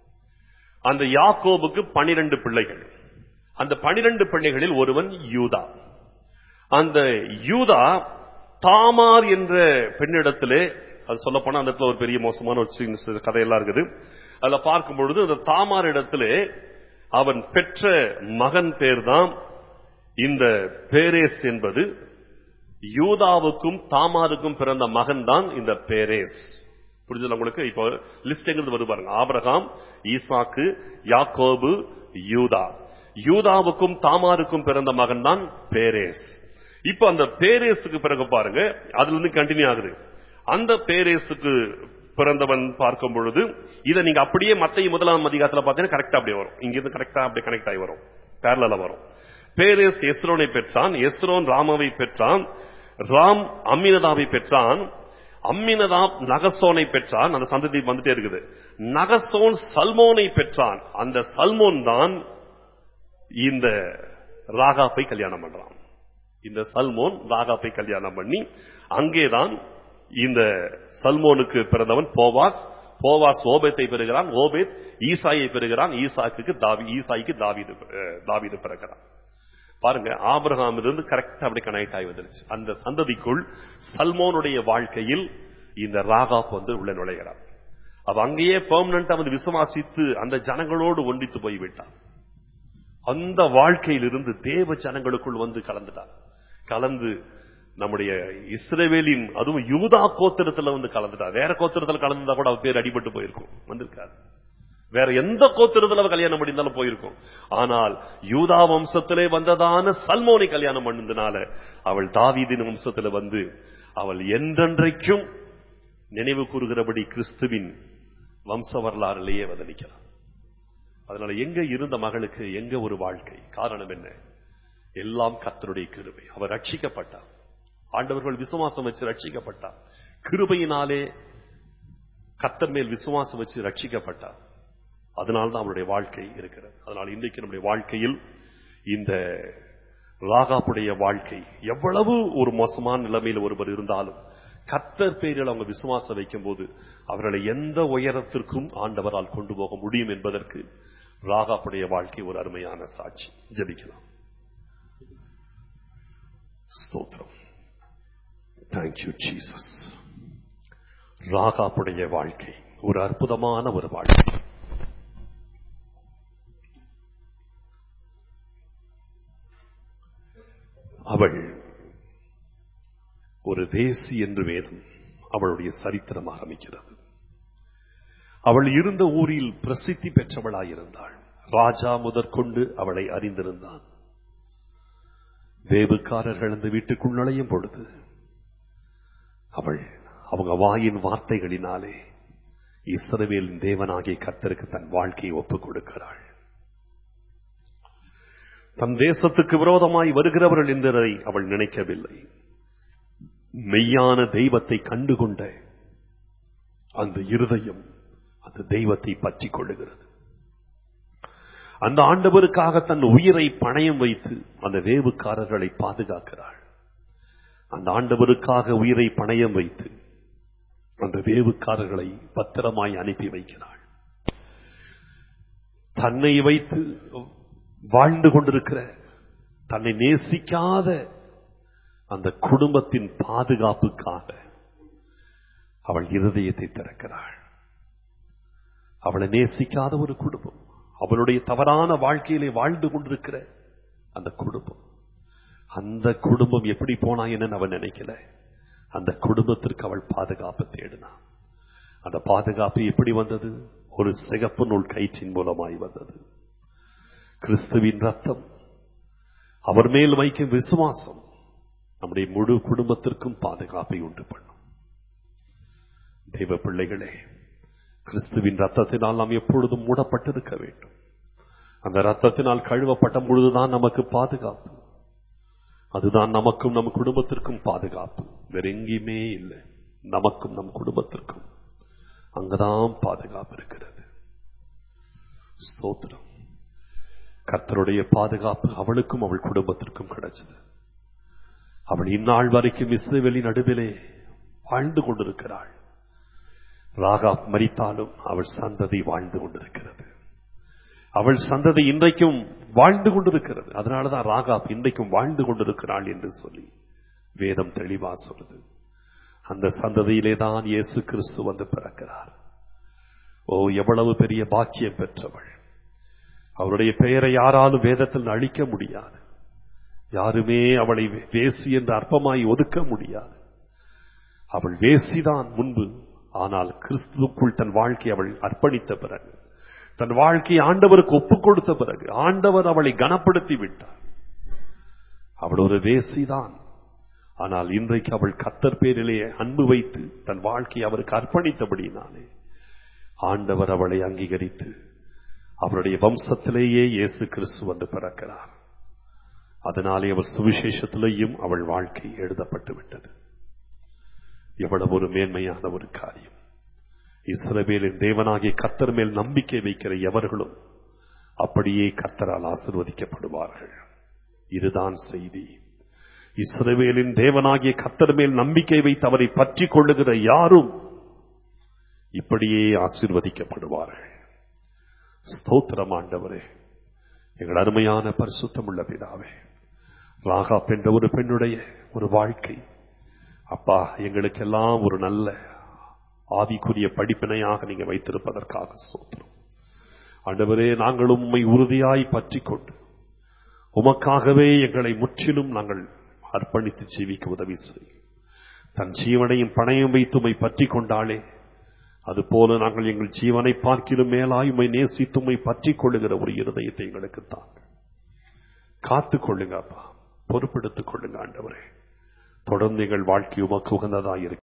S1: அந்த யாக்கோபுக்கு பனிரெண்டு பிள்ளைகள் அந்த பனிரெண்டு பிள்ளைகளில் ஒருவன் யூதா அந்த யூதா தாமார் என்ற பெண்ணிடத்திலே அது சொல்ல போனா அந்த இடத்துல ஒரு பெரிய மோசமான ஒரு சின்ன சின்ன கதையெல்லாம் இருக்குது அதுல பார்க்கும் பொழுது அந்த தாமார் இடத்திலே அவன் பெற்ற மகன் பேர்தான் இந்த பேரேஸ் என்பது யூதாவுக்கும் தாமாருக்கும் பிறந்த மகன் தான் இந்த பேரேஸ் புரிஞ்சது உங்களுக்கு இப்போ லிஸ்ட் எங்கிருந்து வருது பாருங்க ஆபிரகாம் ஈசாக்கு யாக்கோபு யூதா யூதாவுக்கும் தாமாருக்கும் பிறந்த மகன் தான் பேரேஸ் இப்போ அந்த பேரேஸுக்கு பிறகு பாருங்க அதுல இருந்து கண்டினியூ ஆகுது அந்த பேரேஸுக்கு பிறந்தவன் பார்க்கும் பொழுது இதை நீங்க அப்படியே மத்திய முதலாம் அதிகாரத்துல பார்த்தீங்கன்னா கரெக்டா அப்படியே வரும் இங்க இருந்து கரெக்டா அப்படியே கனெக்ட் ஆகி வரும் பேரலா வரும் பேரேஸ் எஸ்ரோனை பெற்றான் எஸ்ரோன் ராமாவை பெற்றான் ராம் அம்மினதாவை பெற்றான் அம்மினதாப் நகசோனை பெற்றான் அந்த சந்ததி வந்துட்டே இருக்குது நகசோன் சல்மோனை பெற்றான் அந்த சல்மோன் தான் இந்த ராகாப்பை கல்யாணம் பண்றான் இந்த சல்மோன் ராகாப்பை கல்யாணம் பண்ணி அங்கேதான் இந்த சல்மோனுக்கு பிறந்தவன் போவாஸ் போவாஸ் ஓபேத்தை பெறுகிறான் ஓபேத் ஈசாயை பெறுகிறான் ஈசாக்கு தாவி ஈசாய்க்கு தாவீது அஹ், தாவீது பிறக்கிறான் பாருங்க ஆபிரகாம் இருந்து கரெக்டா அப்படி கனெக்ட் ஆகி வந்துருச்சு அந்த சந்ததிக்குள் சல்மோனுடைய வாழ்க்கையில் இந்த ராகாப் வந்து உள்ள நுழைகிறார் அவ அங்கேயே பெர்மனண்டா வந்து விசுவாசித்து அந்த ஜனங்களோடு ஒன்றித்து போய்விட்டான் அந்த வாழ்க்கையிலிருந்து தேவ ஜனங்களுக்குள் வந்து கலந்துட்டார் கலந்து நம்முடைய இஸ்ரவேலின் அதுவும் யூதா கோத்திரத்துல வந்து கலந்துட்டார் வேற கோத்திரத்துல கலந்துட்டா கூட அவ பேர் அடிபட்டு போயிருக்கும் வந்திருக்காரு வேற எந்த கோத்திரத்துல அவ கல்யாணம் பண்ணியிருந்தாலும் போயிருக்கும் ஆனால் யூதா வம்சத்திலே வந்ததான சல்மோனை கல்யாணம் பண்ணதுனால அவள் தாவீதின் வம்சத்துல வந்து அவள் என்றென்றைக்கும் நினைவு கூறுகிறபடி கிறிஸ்துவின் வம்ச வரலாறிலேயே வந்து நிற்கிறார் அதனால எங்க இருந்த மகளுக்கு எங்க ஒரு வாழ்க்கை காரணம் என்ன எல்லாம் கர்த்தருடைய கிருபை அவர் ரட்சிக்கப்பட்டார் ஆண்டவர்கள் விசுவாசம் வச்சு ரட்சிக்கப்பட்டார் கிருபையினாலே கர்த்தர் மேல் விசுவாசம் வச்சு ரட்சிக்கப்பட்டார் அதனால்தான் அவருடைய வாழ்க்கை இருக்கிறது அதனால் இன்றைக்கு நம்முடைய வாழ்க்கையில் இந்த ராகாப்புடைய வாழ்க்கை எவ்வளவு ஒரு மோசமான நிலைமையில் ஒருவர் இருந்தாலும் கர்த்தர் பேரில் அவங்க விசுவாசம் வைக்கும் போது அவர்களை எந்த உயரத்திற்கும் ஆண்டவரால் கொண்டு போக முடியும் என்பதற்கு ராகாப்புடைய வாழ்க்கை ஒரு அருமையான சாட்சி ஜெபிக்கலாம் ஸ்தோத்திரம் தேங்க்யூ ஜீசஸ் ராகாப்புடைய வாழ்க்கை ஒரு அற்புதமான ஒரு வாழ்க்கை அவள் ஒரு தேசி என்று வேதம் அவளுடைய சரித்திரம் ஆரம்பிக்கிறது அவள் இருந்த ஊரில் பிரசித்தி பெற்றவளாயிருந்தாள் ராஜா முதற்கொண்டு அவளை அறிந்திருந்தான் வேவுக்காரர்கள் அந்த வீட்டுக்குள் நுழையும் பொழுது அவள் அவங்க வாயின் வார்த்தைகளினாலே இஸ்ரவேலின் தேவனாகிய கர்த்தருக்கு தன் வாழ்க்கையை ஒப்புக் கொடுக்கிறாள் தன் தேசத்துக்கு விரோதமாய் வருகிறவர்கள் என்பதை அவள் நினைக்கவில்லை மெய்யான தெய்வத்தை கண்டுகொண்ட அந்த இருதயம் அந்த தெய்வத்தை பற்றிக் கொள்ளுகிறது அந்த ஆண்டவருக்காக தன் உயிரை பணயம் வைத்து அந்த வேவுக்காரர்களை பாதுகாக்கிறாள் அந்த ஆண்டவருக்காக உயிரை பணயம் வைத்து அந்த வேவுக்காரர்களை பத்திரமாய் அனுப்பி வைக்கிறாள் தன்னை வைத்து வாழ்ந்து கொண்டிருக்கிற தன்னை நேசிக்காத அந்த குடும்பத்தின் பாதுகாப்புக்காக அவள் இருதயத்தை திறக்கிறாள் அவளை நேசிக்காத ஒரு குடும்பம் அவளுடைய தவறான வாழ்க்கையிலே வாழ்ந்து கொண்டிருக்கிற அந்த குடும்பம் அந்த குடும்பம் எப்படி போனா என்னன்னு அவன் நினைக்கல அந்த குடும்பத்திற்கு அவள் பாதுகாப்பு தேடினான் அந்த பாதுகாப்பு எப்படி வந்தது ஒரு சிகப்பு நூல் கயிற்றின் மூலமாய் வந்தது கிறிஸ்துவின் ரத்தம் அவர் மேல் வைக்கும் விசுவாசம் நம்முடைய முழு குடும்பத்திற்கும் பாதுகாப்பை உண்டு பண்ணும் தெய்வ பிள்ளைகளே கிறிஸ்துவின் ரத்தத்தினால் நாம் எப்பொழுதும் மூடப்பட்டிருக்க வேண்டும் அந்த ரத்தத்தினால் கழுவப்பட்ட பொழுதுதான் நமக்கு பாதுகாப்பு அதுதான் நமக்கும் நம் குடும்பத்திற்கும் பாதுகாப்பு வேற எங்கேயுமே இல்லை நமக்கும் நம் குடும்பத்திற்கும் அங்கதான் பாதுகாப்பு இருக்கிறது ஸ்தோத்திரம் கர்த்தருடைய பாதுகாப்பு அவளுக்கும் அவள் குடும்பத்திற்கும் கிடைச்சது அவள் இந்நாள் வரைக்கும் இஸ்ரேவேலி நடுவிலே வாழ்ந்து கொண்டிருக்கிறாள் ராகா மரித்தாலும் அவள் சந்ததி வாழ்ந்து கொண்டிருக்கிறது அவள் சந்ததி இன்றைக்கும் வாழ்ந்து கொண்டிருக்கிறது அதனாலதான் ராகா இன்றைக்கும் வாழ்ந்து கொண்டிருக்கிறாள் என்று சொல்லி வேதம் தெளிவா சொல்லுது அந்த சந்ததியிலே தான் இயேசு கிறிஸ்து வந்து பிறக்கிறார் ஓ எவ்வளவு பெரிய பாக்கியம் பெற்றவள் அவருடைய பெயரை யாராலும் வேதத்தில் அழிக்க முடியாது யாருமே அவளை வேசி என்று அற்பமாய் ஒதுக்க முடியாது அவள் வேசிதான் முன்பு ஆனால் கிறிஸ்துவுக்குள் தன் வாழ்க்கை அவள் அர்ப்பணித்த பிறகு தன் வாழ்க்கையை ஆண்டவருக்கு ஒப்புக் கொடுத்த பிறகு ஆண்டவர் அவளை கனப்படுத்தி விட்டார் அவள் ஒரு வேசிதான் ஆனால் இன்றைக்கு அவள் கத்தர் பேரிலே அன்பு வைத்து தன் வாழ்க்கையை அவருக்கு அர்ப்பணித்தபடினாலே ஆண்டவர் அவளை அங்கீகரித்து அவருடைய வம்சத்திலேயே இயேசு கிறிஸ்து வந்து பிறக்கிறார் அதனாலே அவர் சுவிசேஷத்திலேயும் அவள் வாழ்க்கை எழுதப்பட்டு விட்டது எவ்வளவு ஒரு மேன்மையான ஒரு காரியம் இஸ்ரவேலின் தேவனாகிய கத்தர் மேல் நம்பிக்கை வைக்கிற எவர்களும் அப்படியே கத்தரால் ஆசிர்வதிக்கப்படுவார்கள் இதுதான் செய்தி இஸ்ரவேலின் தேவனாகிய கத்தர் மேல் நம்பிக்கை வைத்து அவரை பற்றி கொள்ளுகிற யாரும் இப்படியே ஆசிர்வதிக்கப்படுவார்கள் ஸ்தோத்திரம் ஆண்டவரே எங்கள் அருமையான பரிசுத்தமுள்ள பிதாவே ராகா என்ற ஒரு பெண்ணுடைய ஒரு வாழ்க்கை அப்பா எங்களுக்கெல்லாம் ஒரு நல்ல ஆவிக்குரிய படிப்பினையாக நீங்க வைத்திருப்பதற்காக சோத்திரம் ஆண்டவரே நாங்களும் உம்மை உறுதியாய் பற்றி கொண்டு உமக்காகவே எங்களை முற்றிலும் நாங்கள் அர்ப்பணித்து ஜீவிக்க உதவி செய்யும் தன் ஜீவனையும் பணையும் வைத்து உம்மை பற்றி கொண்டாலே அதுபோல நாங்கள் எங்கள் ஜீவனை பார்க்கிலும் மேலாய் உம்மை நேசித்து உம்மை பற்றி கொள்ளுகிற ஒரு இருதயத்தை எங்களுக்கு தாங்க காத்துக் கொள்ளுங்க அப்பா பொறுப்பெடுத்துக் கொள்ளுங்க ஆண்டவரே தொடர்ந்து எங்கள் வாழ்க்கை உமக்கு உகந்ததாக